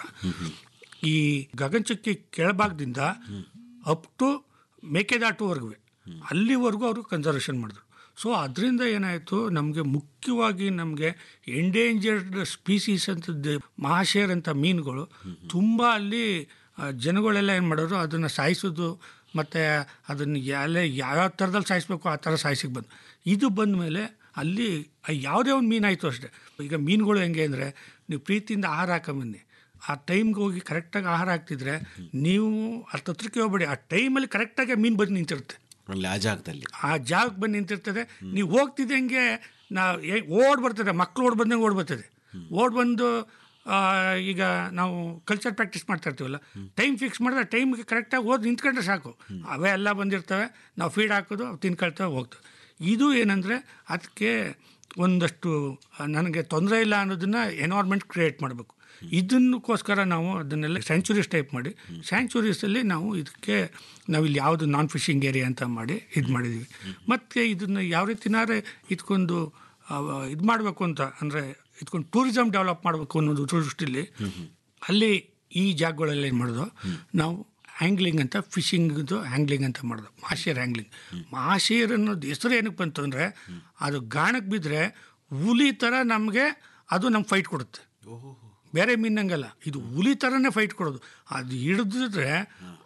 ಈ ಗಗನಚುಕ್ಕಿ ಕೆಳಭಾಗದಿಂದ ಅಪ್ ಟು ಮೇಕೆದಾಟುವರೆಗೂ ಅಲ್ಲಿವರೆಗೂ ಅವರು ಕನ್ಸರ್ವೇಷನ್ ಮಾಡಿದ್ರು ಸೊ ಅದರಿಂದ ಏನಾಯಿತು ನಮಗೆ ಮುಖ್ಯವಾಗಿ ನಮಗೆ ಎಂಡೇಂಜರ್ಡ್ ಸ್ಪೀಸೀಸ್ ಅಂತದ್ದು ಮಹಾಶೇರ್ ಅಂತ ಮೀನುಗಳು ತುಂಬ ಅಲ್ಲಿ ಆ, ಜನಗಳೆಲ್ಲ ಏನು ಮಾಡೋರು ಅದನ್ನು ಸಾಯಿಸೋದು ಮತ್ತು ಅದನ್ನು ಎಲ್ಲ ಯಾವ್ಯಾವ ಥರದಲ್ಲಿ ಸಾಯಿಸ್ಬೇಕು ಆ ಥರ ಸಾಯಿಸಿಗೆ ಬಂದು ಇದು ಬಂದ ಮೇಲೆ ಅಲ್ಲಿ ಯಾವುದೇ ಒಂದು ಮೀನು ಆಯಿತು ಅಷ್ಟೇ ಈಗ ಮೀನುಗಳು ಹೆಂಗೆ ಅಂದರೆ ನೀವು ಪ್ರೀತಿಯಿಂದ ಆಹಾರ ಹಾಕೊಂಬನ್ನಿ ಆ ಟೈಮ್ಗೆ ಹೋಗಿ ಕರೆಕ್ಟಾಗಿ ಆಹಾರ ಹಾಕ್ತಿದ್ರೆ ನೀವು ಅರ್ಥ ಹತ್ರಕ್ಕೆ ಹೋಗ್ಬೇಡಿ ಆ ಟೈಮಲ್ಲಿ ಕರೆಕ್ಟಾಗಿ ಮೀನು ಬಂದು ನಿಂತಿರುತ್ತೆ ಅಲ್ಲಿ ಆ ಜಾಗದಲ್ಲಿ ಆ ಜಾಗಕ್ಕೆ ಬಂದು ನಿಂತಿರ್ತದೆ ನೀವು ಹೋಗ್ತಿದ್ದಂಗೆ ನಾವು ಓಡ್ ಬರ್ತದೆ ಮಕ್ಳು ಓಡ್ ಬಂದಂಗೆ ಓಡ್ ಬರ್ತದೆ ಓಡ್ ಬಂದು ಆ, ಈಗ ನಾವು ಕಲ್ಚರ್ ಪ್ರಾಕ್ಟೀಸ್ ಮಾಡ್ತಾ ಇರ್ತೀವಲ್ಲ ಟೈಮ್ ಫಿಕ್ಸ್ ಮಾಡಿದ್ರೆ ಟೈಮ್ಗೆ ಕರೆಕ್ಟಾಗಿ ಓದಿ ನಿಂತ್ಕೊಂಡ್ರೆ ಸಾಕು ಅವೇ ಎಲ್ಲ ಬಂದಿರ್ತವೆ ನಾವು ಫೀಡ್ ಹಾಕೋದು ಅವು ತಿನ್ಕೊಳ್ತವೆ ಹೋಗ್ತವೆ ಇದು ಏನಂದರೆ ಅದಕ್ಕೆ ಒಂದಷ್ಟು ನನಗೆ ತೊಂದರೆ ಇಲ್ಲ ಅನ್ನೋದನ್ನ ಎನ್ವೈರ್ಮೆಂಟ್ ಕ್ರಿಯೇಟ್ ಮಾಡಬೇಕು ಇದನ್ನಕ್ಕೋಸ್ಕರ ನಾವು ಅದನ್ನೆಲ್ಲ ಸ್ಯಾಂಚುರೀಸ್ ಟೈಪ್ ಮಾಡಿ ಸ್ಯಾಂಚುರೀಸಲ್ಲಿ ನಾವು ಇದಕ್ಕೆ ನಾವಿಲ್ಲಿ ಯಾವುದು ನಾನ್ ಫಿಶಿಂಗ್ ಏರಿಯಾ ಅಂತ ಮಾಡಿ ಇದು ಮಾಡಿದ್ದೀವಿ ಮತ್ತು ಇದನ್ನು ಯಾವ ರೀತಿನಾರೆ ಇದಕ್ಕೊಂದು ಇದು ಮಾಡಬೇಕು ಅಂತ ಅಂದರೆ ಇದಕ್ಕೊಂದು ಟೂರಿಸಮ್ ಡೆವಲಪ್ ಮಾಡಬೇಕು ಅನ್ನೋದು ದೃಷ್ಟಿಲಿ ಅಲ್ಲಿ ಈ ಜಾಗಗಳಲ್ಲಿ ಏನು ಮಾಡೋದು ನಾವು ಹ್ಯಾಂಗ್ಲಿಂಗ್ ಅಂತ ಫಿಶಿಂಗ್ದು ಹ್ಯಾಂಗ್ಲಿಂಗ್ ಅಂತ ಮಾಡೋದು ಮಾಶೇರ್ ಹ್ಯಾಂಗ್ಲಿಂಗ್ ಮಾಶೇರ್ ಅನ್ನೋದು ಹೆಸರು ಏನಕ್ಕೆ ಬಂತು ಅಂದರೆ ಅದು ಗಾಣಕ್ಕೆ ಬಿದ್ದರೆ ಹುಲಿ ಥರ ನಮಗೆ ಅದು ನಮ್ಗೆ ಫೈಟ್ ಕೊಡುತ್ತೆ ಬೇರೆ ಮೀನಂಗಲ್ಲ ಇದು ಹುಲಿ ಥರನೇ ಫೈಟ್ ಕೊಡೋದು ಅದು ಹಿಡಿದಿದ್ರೆ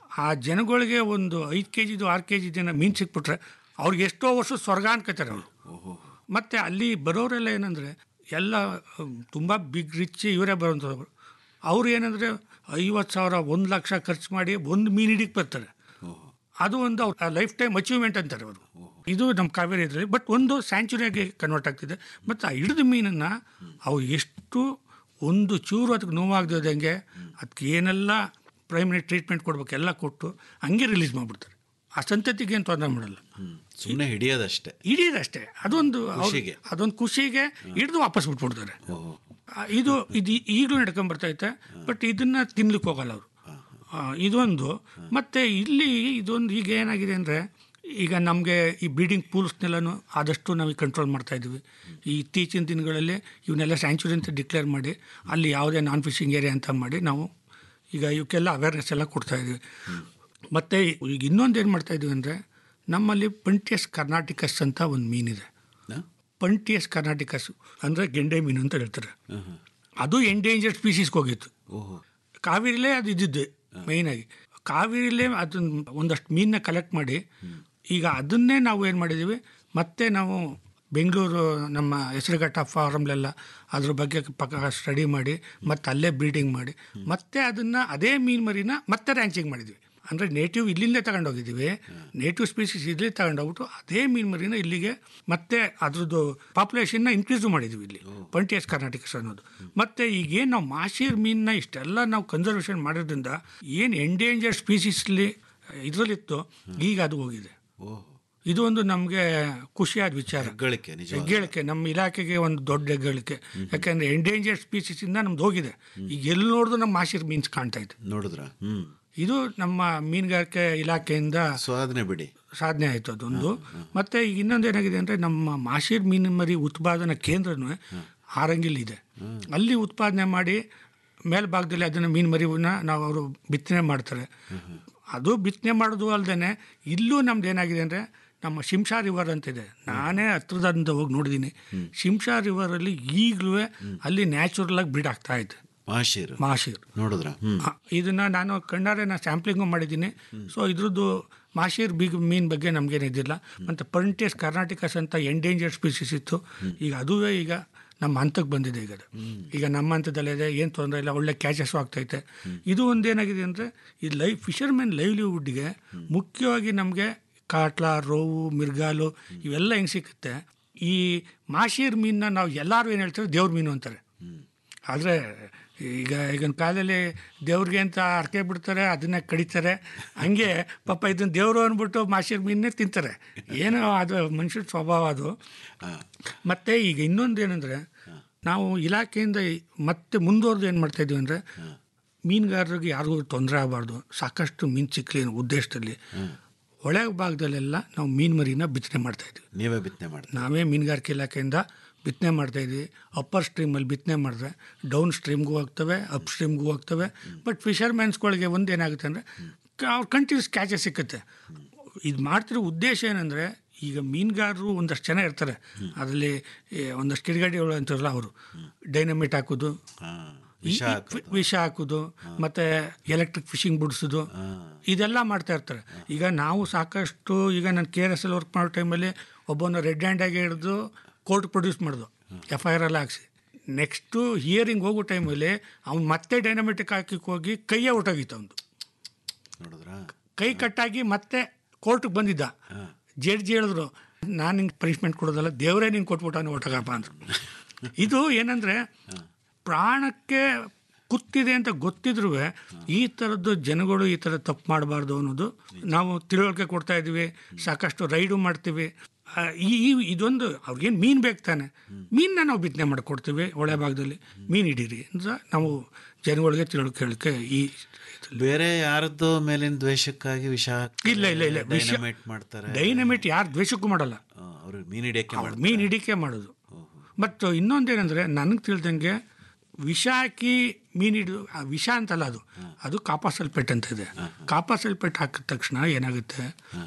ಆ ಜನಗಳಿಗೆ ಒಂದು ಐದು ಕೆ ಜಿದು ಆರು ಕೆ ಜಿ ದಿನ ಮೀನು ಸಿಕ್ಬಿಟ್ರೆ ಅವ್ರಿಗೆ ಎಷ್ಟೋ ವರ್ಷ ಸ್ವರ್ಗ ಅನ್ಕೋತಾರೆ ಅವರು ಮತ್ತು ಅಲ್ಲಿ ಬರೋರೆಲ್ಲ ಏನಂದರೆ ಎಲ್ಲ ತುಂಬ ಬಿಗ್ ರಿಚ್ ಇವರೇ ಬರೋಂಥವ್ರು ಅವ್ರು ಏನಂದರೆ ಐವತ್ತು ಸಾವಿರ ಒಂದು ಲಕ್ಷ ಖರ್ಚು ಮಾಡಿ ಒಂದು ಮೀನು ಹಿಡಿಗೆ ಬರ್ತಾರೆ ಅದು ಒಂದು ಅವ್ರ ಲೈಫ್ ಟೈಮ್ ಅಚೀವ್ಮೆಂಟ್ ಅಂತಾರೆ ಅವರು ಇದು ನಮ್ಮ ಕಾವೇರಿ ಇದರಲ್ಲಿ ಬಟ್ ಒಂದು ಸ್ಯಾಂಚುರಿಯಾಗಿ ಕನ್ವರ್ಟ್ ಆಗ್ತಿದೆ ಮತ್ತು ಆ ಹಿಡಿದ ಮೀನನ್ನು ಅವು ಎಷ್ಟು ಒಂದು ಚೂರು ಅದಕ್ಕೆ ನೋವಾಗದಂಗೆ ಅದಕ್ಕೆ ಏನೆಲ್ಲ ಪ್ರೈಮರಿ ಟ್ರೀಟ್ಮೆಂಟ್ ಕೊಡ್ಬೇಕು ಎಲ್ಲ ಕೊಟ್ಟು ಹಂಗೆ ರಿಲೀಸ್ ಮಾಡಿಬಿಡ್ತಾರೆ ಆ ಸಂತತಿಗೆ ಏನು ತೊಂದರೆ ಮಾಡಲ್ಲ ಸುಮ್ಮನೆ ಹಿಡಿಯೋದಷ್ಟೇ ಹಿಡಿಯೋದಷ್ಟೇ ಅದೊಂದು ಅವ್ರ್- ಖುಷಿಗೆ. ಅದೊಂದು ಖುಷಿಗೆ ಹಿಡಿದು ವಾಪಸ್ ಬಿಟ್ಬಿಡ್ತಾರೆ ಆ, ಇದು ಇದು ಈಗಲೂ ನಡ್ಕೊಂಡ್ ಬರ್ತೈತೆ ಬಟ್ ಇದನ್ನ ತಿನ್ಲಿಕ್ಕೆ ಹೋಗಲ್ಲ ಅವರು ಇದೊಂದು ಮತ್ತೆ ಇಲ್ಲಿ ಇದೊಂದು ಈಗ ಏನಾಗಿದೆ ಅಂದರೆ ಈಗ ನಮಗೆ ಈ ಬ್ರೀಡಿಂಗ್ ಪೂಲ್ಸ್ನೆಲ್ಲನೂ ಆದಷ್ಟು ನಾವು ಕಂಟ್ರೋಲ್ ಮಾಡ್ತಾ ಇದ್ವಿ ಈ ಇತ್ತೀಚಿನ ದಿನಗಳಲ್ಲಿ ಇವನ್ನೆಲ್ಲ ಸ್ಯಾಂಚುರಿ ಅಂತ ಡಿಕ್ಲೇರ್ ಮಾಡಿ ಅಲ್ಲಿ ಯಾವುದೇ ನಾನ್ ಫಿಶಿಂಗ್ ಏರಿಯಾ ಅಂತ ಮಾಡಿ ನಾವು ಈಗ ಇವಕ್ಕೆಲ್ಲ ಅವೇರ್ನೆಸ್ ಎಲ್ಲ ಕೊಡ್ತಾ ಇದ್ವಿ ಮತ್ತು ಈಗ ಇನ್ನೊಂದು ಏನು ಮಾಡ್ತಾ ಇದ್ವಿ ಅಂದರೆ ನಮ್ಮಲ್ಲಿ ಪಂಟಿಯಸ್ ಕರ್ನಾಟಿಕಸ್ ಅಂತ ಒಂದು ಮೀನಿದೆ ಪಂಟಿಯಸ್ ಕರ್ನಾಟಿಕಸ್ ಅಂದರೆ ಗೆಂಡೆ ಮೀನು ಅಂತ ಹೇಳ್ತಾರೆ ಅದು ಎಂಡೇಂಜರ್ಡ್ ಸ್ಪೀಸೀಸ್ಗೆ ಹೋಗಿತ್ತು ಕಾವೇರಿಲೇ ಅದು ಇದ್ದಿದ್ದು ಮೇಯ್ನಾಗಿ ಕಾವೇರಿಲೇ ಅದನ್ನ ಒಂದಷ್ಟು ಮೀನನ್ನ ಕಲೆಕ್ಟ್ ಮಾಡಿ ಈಗ ಅದನ್ನೇ ನಾವು ಏನು ಮಾಡಿದ್ದೀವಿ ಮತ್ತೆ ನಾವು ಬೆಂಗಳೂರು ನಮ್ಮ ಹೆಸರುಘಟ್ಟ ಫಾರಮ್ಲೆಲ್ಲ ಅದ್ರ ಬಗ್ಗೆ ಪಕ್ಕ ಸ್ಟಡಿ ಮಾಡಿ ಮತ್ತೆ ಅಲ್ಲೇ ಬ್ರೀಡಿಂಗ್ ಮಾಡಿ ಮತ್ತೆ ಅದನ್ನು ಅದೇ ಮೀನು ಮರಿನ ಮತ್ತೆ ರ್ಯಾಂಚಿಂಗ್ ಮಾಡಿದ್ವಿ ಅಂದರೆ ನೇಟಿವ್ ಇಲ್ಲಿಂದಲೇ ತಗೊಂಡೋಗಿದ್ದೀವಿ ನೇಟಿವ್ ಸ್ಪೀಸೀಸ್ ಇಲ್ಲೇ ತಗೊಂಡೋಗ್ಬಿಟ್ಟು ಅದೇ ಮೀನು ಮರಿನ ಇಲ್ಲಿಗೆ ಮತ್ತೆ ಅದ್ರದ್ದು ಪಾಪ್ಯುಲೇಷನ್ನ ಇನ್ಕ್ರೀಸು ಮಾಡಿದ್ವಿ ಇಲ್ಲಿ ಪಂಟಿಯಸ್ ಕರ್ನಾಟಕಸ್ ಅನ್ನೋದು ಮತ್ತು ಈಗೇನು ನಾವು ಮಾಶೀರ್ ಮೀನನ್ನ ಇಷ್ಟೆಲ್ಲ ನಾವು ಕನ್ಸರ್ವೇಷನ್ ಮಾಡೋದ್ರಿಂದ ಏನು ಎಂಡೇಂಜರ್ ಸ್ಪೀಸೀಸ್ಲಿ ಇದರಲ್ಲಿತ್ತು ಈಗ ಅದು ಹೋಗಿದೆ ಇದು ಒಂದು ನಮಗೆ ಖುಷಿಯಾದ ವಿಚಾರ ಹೆಗ್ಗಳಿಕೆ ನಿಜ ಹೆಗ್ಗಳಿಕೆ ನಮ್ಮ ಇಲಾಖೆಗೆ ಒಂದು ದೊಡ್ಡ ಹೆಗ್ಗಳಿಕೆ ಯಾಕಂದ್ರೆ ಎಂಡೇಂಜರ್ ಸ್ಪೀಸೀಸ್ ಇಂದ ನಮ್ದು ಹೋಗಿದೆ ಈಗ ಎಲ್ಲಿ ನೋಡಿದ್ರು ನಮ್ಮ ಮಾಶೀರ್ ಮೀನ್ಸ್ ಕಾಣ್ತಾ ಇದೆ ನೋಡಿದ್ರ ಹ್ಮ್ ಇದು ನಮ್ಮ ಮೀನುಗಾರಿಕೆ ಇಲಾಖೆಯಿಂದ ಸಾಧನೆ ಬಿಡಿ ಸಾಧನೆ ಆಯಿತು ಅದೊಂದು ಮತ್ತೆ ಈಗ ಇನ್ನೊಂದು ಏನಾಗಿದೆ ಅಂದರೆ ನಮ್ಮ ಮಾಶೀರ್ ಮೀನು ಮರಿ ಉತ್ಪಾದನಾ ಕೇಂದ್ರನೂ ಹಾರಂಗಿಲ್ ಇದೆ ಅಲ್ಲಿ ಉತ್ಪಾದನೆ ಮಾಡಿ ಮೇಲ್ಭಾಗದಲ್ಲಿ ಅದನ್ನು ಮೀನು ಮರಿವನ್ನ ನಾವು ಅವರು ಬಿತ್ತನೆ ಮಾಡ್ತಾರೆ ಅದು ಬಿತ್ತನೆ ಮಾಡೋದು ಅಲ್ಲದೆ ಇಲ್ಲೂ ನಮ್ದು ಏನಾಗಿದೆ ಅಂದರೆ ನಮ್ಮ ಶಿಂಷಾ ರಿವರ್ ಅಂತಿದೆ ನಾನೇ ಹತ್ರದಿಂದ ಹೋಗಿ ನೋಡಿದ್ದೀನಿ ಶಿಂಷಾ ರಿವರಲ್ಲಿ ಈಗಲೂ ಅಲ್ಲಿ ನ್ಯಾಚುರಲ್ ಆಗಿ ಬ್ರೀಡ್ ಆಗ್ತಾ ಇದೆ ಮಾಶೀರ್ ಮಾಶೀರ್ ನೋಡಿದ್ರ ಹ್ಮ್ ಆ, ಇದನ್ನ ನಾನು ಕಣ್ಣಾರೆ ನಾನು ಸ್ಯಾಂಪ್ಲಿಂಗು ಮಾಡಿದ್ದೀನಿ ಸೊ ಇದ್ರದ್ದು ಮಾಶೀರ್ ಬಿಗ್ ಮೀನ್ ಬಗ್ಗೆ ನಮಗೇನು ಇದಿಲ್ಲ ಮತ್ತು ಪಂಟಿಯಸ್ ಕರ್ನಾಟಕಸ್ ಅಂತ ಎಂಡೇಂಜರ್ ಸ್ಪೀಸೀಸ್ ಇತ್ತು ಈಗ ಅದುವೇ ಈಗ ನಮ್ಮ ಹಂತಕ್ಕೆ ಬಂದಿದೆ ಈಗ ಅದು. ಈಗ ನಮ್ಮ ಹಂತದಲ್ಲಿದೆ ಏನು ತೊಂದರೆ ಇಲ್ಲ ಒಳ್ಳೆ ಕ್ಯಾಚಸ್ ಆಗ್ತೈತೆ ಇದು ಒಂದೇನಾಗಿದೆ ಅಂದರೆ ಈ ಲೈಫ್ ಫಿಶರ್ಮೆನ್ ಲೈವ್ಲಿಹುಡ್ಗೆ ಮುಖ್ಯವಾಗಿ ನಮಗೆ ಕಾಟ್ಲ ರೋವು ಮಿರ್ಗಾಲು ಇವೆಲ್ಲ ಹೆಂಗೆ ಸಿಕ್ಕುತ್ತೆ ಈ ಮಾಶೀರ್ ಮೀನನ್ನ ನಾವು ಎಲ್ಲರೂ ಏನು ಹೇಳ್ತಾರೆ ದೇವ್ರ ಮೀನು ಅಂತಾರೆ ಆದರೆ ಈಗ ಈಗಿನ ಕಾಲದಲ್ಲಿ ದೇವ್ರಿಗೆ ಅಂತ ಅರ್ಕೆ ಬಿಡ್ತಾರೆ ಅದನ್ನೇ ಕಡಿತಾರೆ ಹಂಗೆ ಪಾಪ ಇದನ್ನ ದೇವರು ಅಂದ್ಬಿಟ್ಟು ಮಾಶೀರ್ ಮೀನೇ ತಿಂತಾರೆ ಏನೋ ಅದು ಮನುಷ್ಯನ ಸ್ವಭಾವ ಅದು ಮತ್ತು ಈಗ ಇನ್ನೊಂದು ಏನಂದರೆ ನಾವು ಇಲಾಖೆಯಿಂದ ಮತ್ತೆ ಮುಂದುವರೆದು ಏನು ಮಾಡ್ತಾ ಇದೀವಿ ಅಂದರೆ ಮೀನುಗಾರರಿಗೆ ಯಾರಿಗೂ ತೊಂದರೆ ಆಗಬಾರ್ದು ಸಾಕಷ್ಟು ಮೀನು ಸಿಕ್ಕಲಿ ಅನ್ನೋ ಉದ್ದೇಶದಲ್ಲಿ ಒಳ ಭಾಗದಲ್ಲೆಲ್ಲ ನಾವು ಮೀನು ಮರಿನ ಬಿತ್ತನೆ ಮಾಡ್ತಾ ಇದ್ವಿ ನೀವೇ ಬಿತ್ತನೆ ಮಾಡಿ ನಾವೇ ಮೀನುಗಾರಿಕೆ ಇಲಾಖೆಯಿಂದ ಬಿತ್ತನೆ ಮಾಡ್ತಾ ಇದ್ವಿ ಅಪ್ಪರ್ ಸ್ಟ್ರೀಮಲ್ಲಿ ಬಿತ್ತನೆ ಮಾಡಿದ್ರೆ ಡೌನ್ ಸ್ಟ್ರೀಮ್ಗೂ ಹೋಗ್ತವೆ ಅಪ್ ಸ್ಟ್ರೀಮ್ಗೂ ಹೋಗ್ತವೆ ಬಟ್ ಫಿಶರ್ಮ್ಯಾನ್ಸ್ಗಳಿಗೆ ಒಂದು ಏನಾಗುತ್ತೆ ಅಂದರೆ ಅವ್ರು ಕಂಟಿನ್ಯೂಸ್ ಕ್ಯಾಚಸ್ ಸಿಕ್ಕುತ್ತೆ ಇದು ಮಾಡ್ತಿರೋ ಉದ್ದೇಶ ಏನಂದರೆ ಈಗ ಮೀನುಗಾರರು ಒಂದಷ್ಟು ಜನ ಇರ್ತಾರೆ ಅದರಲ್ಲಿ ಈ ಒಂದಷ್ಟು ಕಿಡಿಗಡಿಗಳು ಅಂತಾರಲ್ಲ ಅವರು ಡೈನಮಿಟ್ ಹಾಕೋದು ಈ- ವಿಷ ಈ ವಿಷ ಹಾಕೋದು ಮತ್ತು ಎಲೆಕ್ಟ್ರಿಕ್ ಫಿಶಿಂಗ್ ಬಿಡಿಸೋದು ಇದೆಲ್ಲ ಮಾಡ್ತಾ ಇರ್ತಾರೆ ಈಗ ನಾವು ಸಾಕಷ್ಟು ಈಗ ನಾನು ಕೆ ಆರ್ ಎಸ್ ಅಲ್ಲಿ ವರ್ಕ್ ಮಾಡೋ ಟೈಮಲ್ಲಿ ಒಬ್ಬನ ರೆಡ್ ಹ್ಯಾಂಡಾಗಿ ಹಿಡಿದು ಕೋರ್ಟ್ ಪ್ರೊಡ್ಯೂಸ್ ಮಾಡಿದು ಎಫ್ ಐ ಆರ್ ಎಲ್ಲ ಹಾಕ್ಸಿ ನೆಕ್ಸ್ಟು ಹಿಯರಿಂಗ್ ಹೋಗೋ ಟೈಮಲ್ಲಿ ಅವ್ನು ಮತ್ತೆ ಡೈನಮೆಟಿಕ್ ಹಾಕಿ ಹೋಗಿ ಕೈಯೇ ಹೊಟ್ಟೋಗಿತ್ತು ಅವನು ನೋಡಿದ್ರ ಕೈ ಕಟ್ಟಾಗಿ ಮತ್ತೆ ಕೋರ್ಟ್ಗೆ ಬಂದಿದ್ದ ಜಡ್ಜಿ ಹೇಳಿದ್ರು ನಾನು ನಿಂಗೆ ಪನಿಷ್ಮೆಂಟ್ ಕೊಡೋದಲ್ಲ ದೇವರೇ ನಿಂಗೆ ಕೊಟ್ಬಿಟ್ಟಾನೆ ಒಟ್ಟಗಪ್ಪ ಅಂದರು ಇದು ಏನಂದರೆ ಪ್ರಾಣಕ್ಕೆ ಕುತ್ತಿದೆ ಅಂತ ಗೊತ್ತಿದ್ರೂ ಈ ಥರದ್ದು ಜನಗಳು ಈ ಥರ ತಪ್ಪು ಮಾಡಬಾರ್ದು ಅನ್ನೋದು ನಾವು ತಿಳುವಳಿಕೆ ಕೊಡ್ತಾ ಇದ್ದೀವಿ ಸಾಕಷ್ಟು ರೈಡು ಮಾಡ್ತೀವಿ ಆ, ಈ ಈ- ಇದೊಂದು ಅವ್ರಿಗೇನು ಮೀನು ಬೇಕು ತಾನೆ ಮೀನನ್ನ ನಾವು ಬಿತ್ತನೆ ಮಾಡಿಕೊಡ್ತೀವಿ ಒಳ್ಳೆ ಭಾಗದಲ್ಲಿ ಮೀನು ಹಿಡೀರಿ ಅಂತ ನಾವು ಜನಗಳಿಗೆ ತಿಳುವಳಿಕೆ ಹೇಳಕ್ಕೆ ಈ ಬೇರೆ ಯಾರದ್ದು ಮೇಲಿನ ದ್ವೇಷಕ್ಕಾಗಿ ವಿಷ ಹಾಕ್ತಾರೆ, ಇಲ್ಲ ಇಲ್ಲ ಇಲ್ಲ ವಿಷ dynamite ಮಾಡ್ತಾರೆ ಡೈನಮಿಟ್ ಯಾರು ದ್ವೇಷಕ್ಕೂ ಮಾಡಲ್ಲ ಅವರು ಮೀನ್ ಹಿಡಿಯಕ್ಕೆ ಅವ್ರು ಮೀನು ಹಿಡಿಕೆ ಮಾಡೋದು ಮತ್ತು ಇನ್ನೊಂದೇನೆಂದರೆ ನನಗೆ ತಿಳಿದಂಗೆ ವಿಷ ಹಾಕಿ ಮೀನು ಹಿಡಿದು ಆ ವಿಷ ಅಂತಲ್ಲ ಅದು ಅದು ಕಾಪಾಸಲ್ಪೆಟ್ ಅಂತ ಇದೆ ಕಾಪಾಸಲ್ಪೆಟ್ ಹಾಕಿದ ತಕ್ಷಣ ಏನಾಗುತ್ತೆ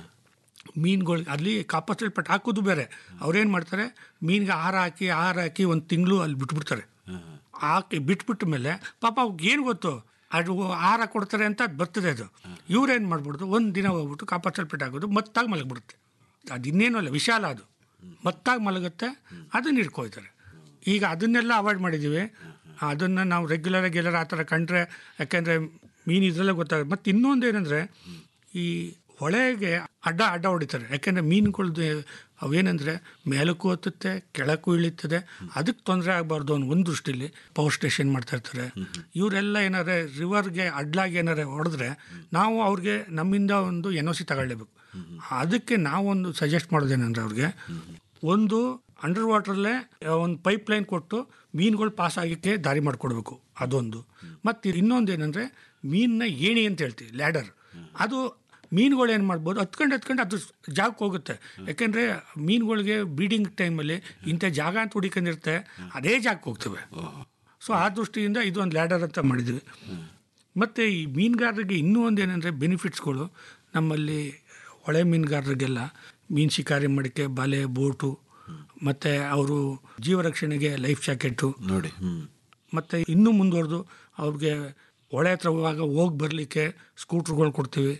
ಮೀನುಗಳು ಅಲ್ಲಿ ಕಾಪಾಸಲ್ಪೆಟ್ ಹಾಕೋದು ಬೇರೆ ಅವ್ರೇನು ಮಾಡ್ತಾರೆ ಮೀನಿಗೆ ಆಹಾರ ಹಾಕಿ ಆಹಾರ ಹಾಕಿ ಒಂದು ತಿಂಗಳು ಅಲ್ಲಿ ಬಿಟ್ಬಿಡ್ತಾರೆ ಹಾಕಿ ಬಿಟ್ಬಿಟ್ಟ ಮೇಲೆ ಪಾಪ ಅವ್ರಿಗೆ ಏನು ಗೊತ್ತು ಅದು ಆಹಾರ ಕೊಡ್ತಾರೆ ಅಂತ ಅದು ಬರ್ತದೆ ಅದು ಇವ್ರೇನು ಮಾಡ್ಬಿಡ್ತು ಒಂದು ದಿನ ಹೋಗ್ಬಿಟ್ಟು ಕಾಪಾಸಲ್ಪೇಟ್ ಆಗೋದು ಮತ್ತಾಗಿ ಮಲಗಿಬಿಡುತ್ತೆ ಅದು ಇನ್ನೇನು ಅಲ್ಲ ವಿಶಾಲ ಅದು ಮತ್ತಾಗಿ ಮಲಗುತ್ತೆ ಅದನ್ನ ಹಿಡ್ಕೊಯ್ತಾರೆ ಈಗ ಅದನ್ನೆಲ್ಲ ಅವಾಯ್ಡ್ ಮಾಡಿದ್ದೀವಿ ಅದನ್ನು ನಾವು ರೆಗ್ಯುಲರಾಗಿ ಎಲ್ಲರೂ ಆ ಥರ ಕಂಡ್ರೆ ಯಾಕೆಂದರೆ ಮೀನು ಇದರಲ್ಲೇ ಗೊತ್ತಾಗುತ್ತೆ ಮತ್ತು ಇನ್ನೊಂದು ಏನಂದರೆ ಈ ಹೊಳೆಗೆ ಅಡ್ಡ ಅಡ್ಡ ಹೊಡಿತಾರೆ ಯಾಕೆಂದರೆ ಮೀನುಗಳ್ದು ಅವೇನೆಂದರೆ ಮೇಲಕ್ಕೂ ಹತ್ತುತ್ತೆ ಕೆಳಕ್ಕೂ ಇಳಿತದೆ ಅದಕ್ಕೆ ತೊಂದರೆ ಆಗಬಾರ್ದು ಅನ್ನೋ ಒಂದು ದೃಷ್ಟಿಲಿ ಪವರ್ ಸ್ಟೇಷನ್ ಮಾಡ್ತಾ ಇರ್ತಾರೆ ಇವರೆಲ್ಲ ಏನಾರೆ ರಿವರ್ಗೆ ಅಡ್ಲಾಗಿ ಏನಾರೆ ಹೊಡೆದ್ರೆ ನಾವು ಅವ್ರಿಗೆ ನಮ್ಮಿಂದ ಒಂದು ಎನ್ ಒ ಸಿ ತಗೊಳ್ಳೇಬೇಕು ಅದಕ್ಕೆ ನಾವೊಂದು ಸಜೆಸ್ಟ್ ಮಾಡೋದೇನೆಂದ್ರೆ ಅವ್ರಿಗೆ ಒಂದು ಅಂಡರ್ ವಾಟ್ರಲ್ಲೇ ಒಂದು ಪೈಪ್ ಲೈನ್ ಕೊಟ್ಟು ಮೀನುಗಳು ಪಾಸ್ ಆಗಕ್ಕೆ ದಾರಿ ಮಾಡಿಕೊಡ್ಬೇಕು ಅದೊಂದು ಮತ್ತು ಇನ್ನೊಂದು ಏನಂದರೆ ಮೀನನ್ನ ಏಣಿ ಅಂತ ಹೇಳ್ತೀವಿ ಲ್ಯಾಡರ್ ಅದು ಮೀನುಗಳು ಏನು ಮಾಡ್ಬೋದು ಹತ್ಕೊಂಡು ಹತ್ಕೊಂಡು ಅದು ಜಾಗಕ್ಕೆ ಹೋಗುತ್ತೆ ಯಾಕೆಂದರೆ ಮೀನುಗಳಿಗೆ ಬೀಡಿಂಗ್ ಟೈಮಲ್ಲಿ ಇಂಥ ಜಾಗ ಅಂತ ಹುಡುಕೊಂಡಿರುತ್ತೆ ಅದೇ ಜಾಗಕ್ಕೆ ಹೋಗ್ತವೆ ಸೊ ಆ ದೃಷ್ಟಿಯಿಂದ ಇದು ಒಂದು ಲ್ಯಾಡರ್ ಅಂತ ಮಾಡಿದ್ವಿ ಮತ್ತು ಈ ಮೀನುಗಾರರಿಗೆ ಇನ್ನೂ ಒಂದು ಏನಂದರೆ ಬೆನಿಫಿಟ್ಸ್ಗಳು ನಮ್ಮಲ್ಲಿ ಹೊಳೆ ಮೀನುಗಾರರಿಗೆಲ್ಲ ಮೀನು ಶಿಕಾರಿ ಮಾಡೋಕ್ಕೆ ಬಲೆ ಬೋಟು ಮತ್ತು ಅವರು ಜೀವರಕ್ಷಣೆಗೆ ಲೈಫ್ ಜಾಕೆಟ್ಟು ನೋಡಿ ಹ್ಞೂ ಮತ್ತು ಇನ್ನೂ ಮುಂದುವರೆದು ಅವ್ರಿಗೆ ಹೊಳೆ ಹತ್ರ ಹೋಗುವಾಗ ಹೋಗಿ ಬರಲಿಕ್ಕೆ ಸ್ಕೂಟ್ರುಗಳು ಕೊಡ್ತೀವಿ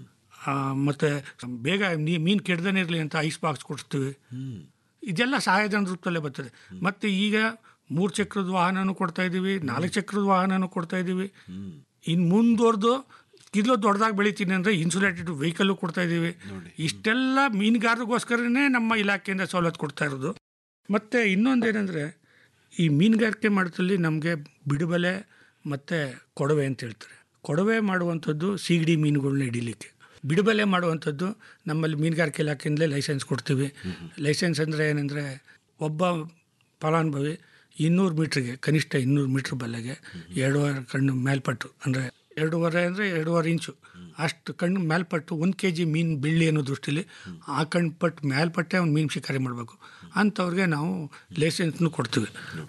ಮತ್ತು ಬೇಗ ನೀ ಮೀನು ಕೆಡ್ದೇ ಇರಲಿ ಅಂತ ಐಸ್ ಬಾಕ್ಸ್ ಕೊಡ್ತೀವಿ ಇದೆಲ್ಲ ಸಹಾಯಧನ ರೂಪದಲ್ಲೇ ಬರ್ತದೆ ಮತ್ತು ಈಗ ಮೂರು ಚಕ್ರದ ವಾಹನನೂ ಕೊಡ್ತಾ ಇದ್ದೀವಿ ನಾಲ್ಕು ಚಕ್ರದ ವಾಹನನೂ ಕೊಡ್ತಾ ಇದ್ದೀವಿ ಇನ್ನು ಮುಂದುವರೆದು ಕಿಲೋ ದೊಡ್ಡದಾಗಿ ಬೆಳಿತೀನಿ ಅಂದರೆ ಇನ್ಸುಲೇಟೆಡ್ ವೆಹಿಕಲ್ಲು ಕೊಡ್ತಾ ಇದ್ದೀವಿ ಇಷ್ಟೆಲ್ಲ ಮೀನುಗಾರರಿಗೋಸ್ಕರನೇ ನಮ್ಮ ಇಲಾಖೆಯಿಂದ ಸವಲತ್ತು ಕೊಡ್ತಾ ಇರೋದು ಮತ್ತು ಇನ್ನೊಂದೇನೆಂದರೆ ಈ ಮೀನುಗಾರಿಕೆ ಮಾಡೋದ್ರಲ್ಲಿ ನಮಗೆ ಬಿಡುಬಲೆ ಮತ್ತು ಕೊಡವೆ ಅಂತ ಹೇಳ್ತಾರೆ ಕೊಡವೆ ಮಾಡುವಂಥದ್ದು ಸೀಗಡಿ ಮೀನುಗಳನ್ನ ಹಿಡಿಲಿಕ್ಕೆ ಬಿಡುಬಲೆ ಮಾಡುವಂಥದ್ದು ನಮ್ಮಲ್ಲಿ ಮೀನುಗಾರಿಕೆ ಇಲಾಖೆಯಿಂದಲೇ ಲೈಸೆನ್ಸ್ ಕೊಡ್ತೀವಿ ಲೈಸೆನ್ಸ್ ಅಂದರೆ ಏನಂದರೆ ಒಬ್ಬ ಫಲಾನುಭವಿ ಇನ್ನೂರು ಮೀಟ್ರಿಗೆ ಕನಿಷ್ಠ ಇನ್ನೂರು ಮೀಟ್ರ್ ಬಲೆಗೆ ಎರಡೂವರೆ ಕಣ್ಣು ಮೇಲ್ಪಟ್ಟು ಅಂದರೆ ಎರಡೂವರೆ ಅಂದರೆ ಎರಡೂವರೆ ಇಂಚು ಅಷ್ಟು ಕಣ್ಣು ಮೇಲ್ಪಟ್ಟು ಒಂದು ಕೆ ಜಿ ಮೀನು ಬೀಳಿ ಅನ್ನೋ ದೃಷ್ಟಿಲಿ ಆ ಕಣ್ಣು ಪಟ್ಟು ಮೇಲ್ಪಟ್ಟೆ ಒಂದು ಮೀನು ಶಿಕಾರಿ ಮಾಡಬೇಕು ಅಂಥವ್ರಿಗೆ ನಾವು ಲೈಸೆನ್ಸ್ನು ಕೊಡ್ತೀವಿ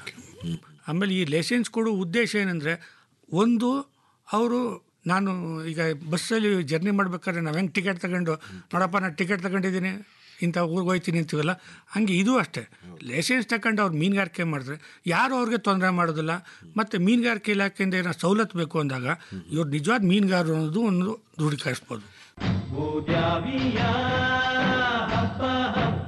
ಆಮೇಲೆ ಈ ಲೈಸೆನ್ಸ್ ಕೊಡೋ ಉದ್ದೇಶ ಏನಂದರೆ ಒಂದು ಅವರು ನಾನು ಈಗ ಬಸ್ಸಲ್ಲಿ ಜರ್ನಿ ಮಾಡ್ಬೇಕಾದ್ರೆ ನಾವು ಹೆಂಗೆ ಟಿಕೆಟ್ ತಗೊಂಡು ನೋಡಪ್ಪ ನಾನು ಟಿಕೆಟ್ ತಗೊಂಡಿದ್ದೀನಿ ಇಂಥ ಊರಿಗೆ ಹೋಗ್ತೀನಿ ಅಂತೀವಲ್ಲ ಹಂಗೆ ಇದು ಅಷ್ಟೇ ಲೈಸೆನ್ಸ್ ತಗೊಂಡು ಅವ್ರು ಮೀನುಗಾರಿಕೆ ಮಾಡಿದ್ರೆ ಯಾರು ಅವ್ರಿಗೆ ತೊಂದರೆ ಮಾಡೋದಿಲ್ಲ ಮತ್ತು ಮೀನುಗಾರಿಕೆ ಇಲಾಖೆಯಿಂದ ಏನೋ ಸವಲತ್ತು ಬೇಕು ಅಂದಾಗ ಇವ್ರು ನಿಜವಾದ ಮೀನುಗಾರರು ಅನ್ನೋದು ಒಂದು ದೃಢೀಕರಿಸ್ಬೋದು ಗೋದ್ಯಾವಿಯ ಹಬ್ಬ ಹಬ್ಬ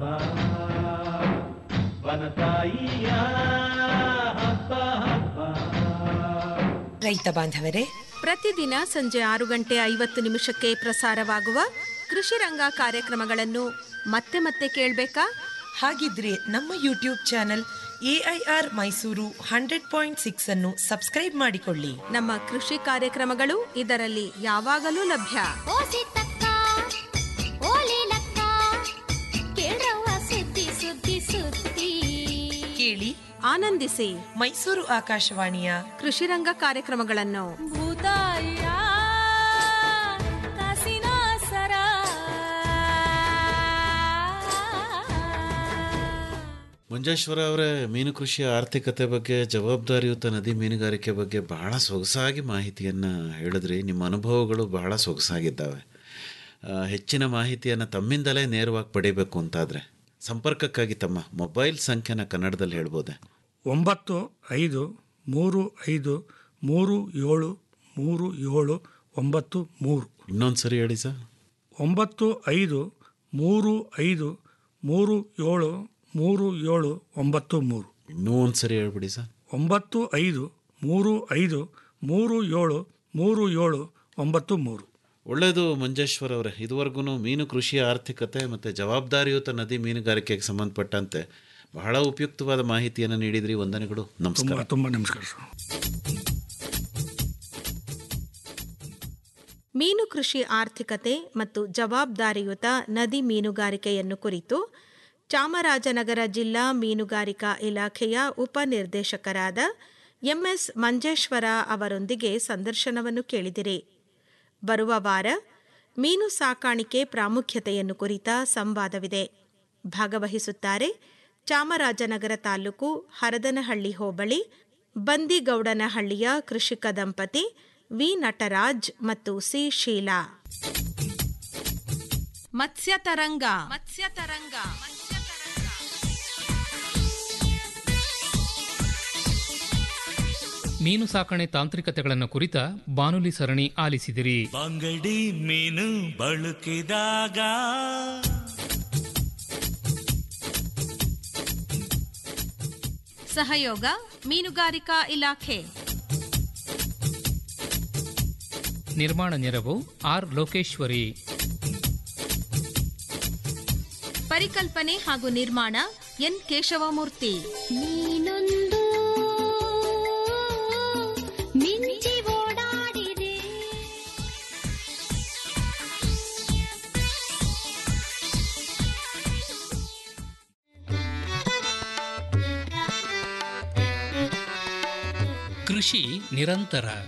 ವನತಾಯಿಯ ಹಬ್ಬ ಹಬ್ಬ ರೈತ ಬಾಂಧವರೇ ಪ್ರತಿದಿನ ಸಂಜೆ ಆರು ಗಂಟೆ ಐವತ್ತು ನಿಮಿಷಕ್ಕೆ ಪ್ರಸಾರವಾಗುವ ಕೃಷಿ ರಂಗ ಕಾರ್ಯಕ್ರಮಗಳನ್ನು ಮತ್ತೆ ಮತ್ತೆ ಕೇಳಬೇಕಾ ಹಾಗಿದ್ರೆ ನಮ್ಮ YouTube channel AIR Mysuru hundred point six ಅನ್ನು ಸಬ್ಸ್ಕ್ರೈಬ್ ಮಾಡಿಕೊಳ್ಳಿ ನಮ್ಮ ಕೃಷಿ ಕಾರ್ಯಕ್ರಮಗಳು ಇದರಲ್ಲಿ ಯಾವಾಗಲೂ ಲಭ್ಯ ಕೇಳಿ ಆನಂದಿಸಿ ಮೈಸೂರು ಆಕಾಶವಾಣಿಯ ಕೃಷಿ ರಂಗ ಕಾರ್ಯಕ್ರಮಗಳನ್ನು ಮಂಜೇಶ್ವರ ಅವರೇ ಮೀನು ಕೃಷಿಯ ಆರ್ಥಿಕತೆ ಬಗ್ಗೆ ಜವಾಬ್ದಾರಿಯುತ ನದಿ ಮೀನುಗಾರಿಕೆ ಬಗ್ಗೆ ಬಹಳ ಸೊಗಸಾಗಿ ಮಾಹಿತಿಯನ್ನು ಹೇಳಿದ್ರಿ ನಿಮ್ಮ ಅನುಭವಗಳು ಬಹಳ ಸೊಗಸಾಗಿದ್ದಾವೆ ಆ, ಹೆಚ್ಚಿನ ಮಾಹಿತಿಯನ್ನು ತಮ್ಮಿಂದಲೇ ನೇರವಾಗಿ ಪಡಿಬೇಕು ಅಂತಾದರೆ ಸಂಪರ್ಕಕ್ಕಾಗಿ ತಮ್ಮ ಮೊಬೈಲ್ ಸಂಖ್ಯೆನ ಕನ್ನಡದಲ್ಲಿ ಹೇಳ್ಬೋದೆ ಒಂಬತ್ತು ಐದು ಮೂರು ಐದು ಮೂರು ಏಳು ಮೂರು ಏಳು ಒಂಬತ್ತು ಮೂರು ಇನ್ನೊಂದು ಸರಿ ಹೇಳಿ ಸರ್ ಒಂಬತ್ತು ಐದು ಮೂರು ಐದು ಮೂರು ಏಳು ಮೂರು ಏಳು ಒಂಬತ್ತು ಮೂರು ಇನ್ನೂ ಒಂದು ಸರಿ ಹೇಳ್ಬಿಡಿ ಸರ್ ಒಂಬತ್ತು ಐದು ಮೂರು ಐದು ಮೂರು ಏಳು ಮೂರು ಏಳು ಒಂಬತ್ತು ಮೂರು ಒಳ್ಳೆಯದು ಮಂಜೇಶ್ವರ್ ಅವರೇ ಇದುವರೆಗೂ ಮೀನು ಕೃಷಿಯ ಆರ್ಥಿಕತೆ ಮತ್ತು ಜವಾಬ್ದಾರಿಯುತ ನದಿ ಮೀನುಗಾರಿಕೆಗೆ ಸಂಬಂಧಪಟ್ಟಂತೆ ಬಹಳ ಉಪಯುಕ್ತವಾದ ಮಾಹಿತಿಯನ್ನು ನೀಡಿದ್ರಿ ವಂದನೆಗಳು ತುಂಬ ನಮಸ್ಕಾರ ತುಂಬ ನಮಸ್ಕಾರ ಸರ್ ಮೀನು ಕೃಷಿ ಆರ್ಥಿಕತೆ ಮತ್ತು ಜವಾಬ್ದಾರಿಯುತ ನದಿ ಮೀನುಗಾರಿಕೆಯನ್ನು ಕುರಿತು ಚಾಮರಾಜನಗರ ಜಿಲ್ಲಾ ಮೀನುಗಾರಿಕಾ ಇಲಾಖೆಯ ಉಪನಿರ್ದೇಶಕರಾದ ಎಂಎಸ್ ಮಂಜೇಶ್ವರ ಅವರೊಂದಿಗೆ ಸಂದರ್ಶನವನ್ನು ಕೇಳಿದಿರಿ ಬರುವ ವಾರ ಮೀನು ಸಾಕಾಣಿಕೆ ಪ್ರಾಮುಖ್ಯತೆಯನ್ನು ಕುರಿತ ಸಂವಾದವಿದೆ ಭಾಗವಹಿಸುತ್ತಾರೆ ಚಾಮರಾಜನಗರ ತಾಲೂಕು ಹರದನಹಳ್ಳಿ ಹೋಬಳಿ ಬಂದಿಗೌಡನಹಳ್ಳಿಯ ಕೃಷಿಕ ದಂಪತಿ ವಿ ನಟರಾಜ್ ಮತ್ತು ಸಿ ಶೀಲಾ ಮತ್ಸ್ಯ ತರಂಗ ಮತ್ಸ್ಯ ತರಂಗ ಮೀನು ಸಾಕಣೆ ತಾಂತ್ರಿಕತೆಗಳನ್ನು ಕುರಿತ ಬಾನುಲಿ ಸರಣಿ ಆಲಿಸಿದಿರಿ ಬಂಗಡಿ ಮೀನು ಬಳಕಿದಾಗ ಸಹಯೋಗ ಮೀನುಗಾರಿಕಾ ಇಲಾಖೆ ನಿರ್ಮಾಣ ನೆರವು ಆರ್ ಲೋಕೇಶ್ವರಿ ಪರಿಕಲ್ಪನೆ ಹಾಗೂ ನಿರ್ಮಾಣ ಎನ್ ಕೇಶವಮೂರ್ತಿ ನೀನೊಂದು ಮಿಂಚಿ ಓಡಾಡಿದೆ ಕೃಷಿ ನಿರಂತರ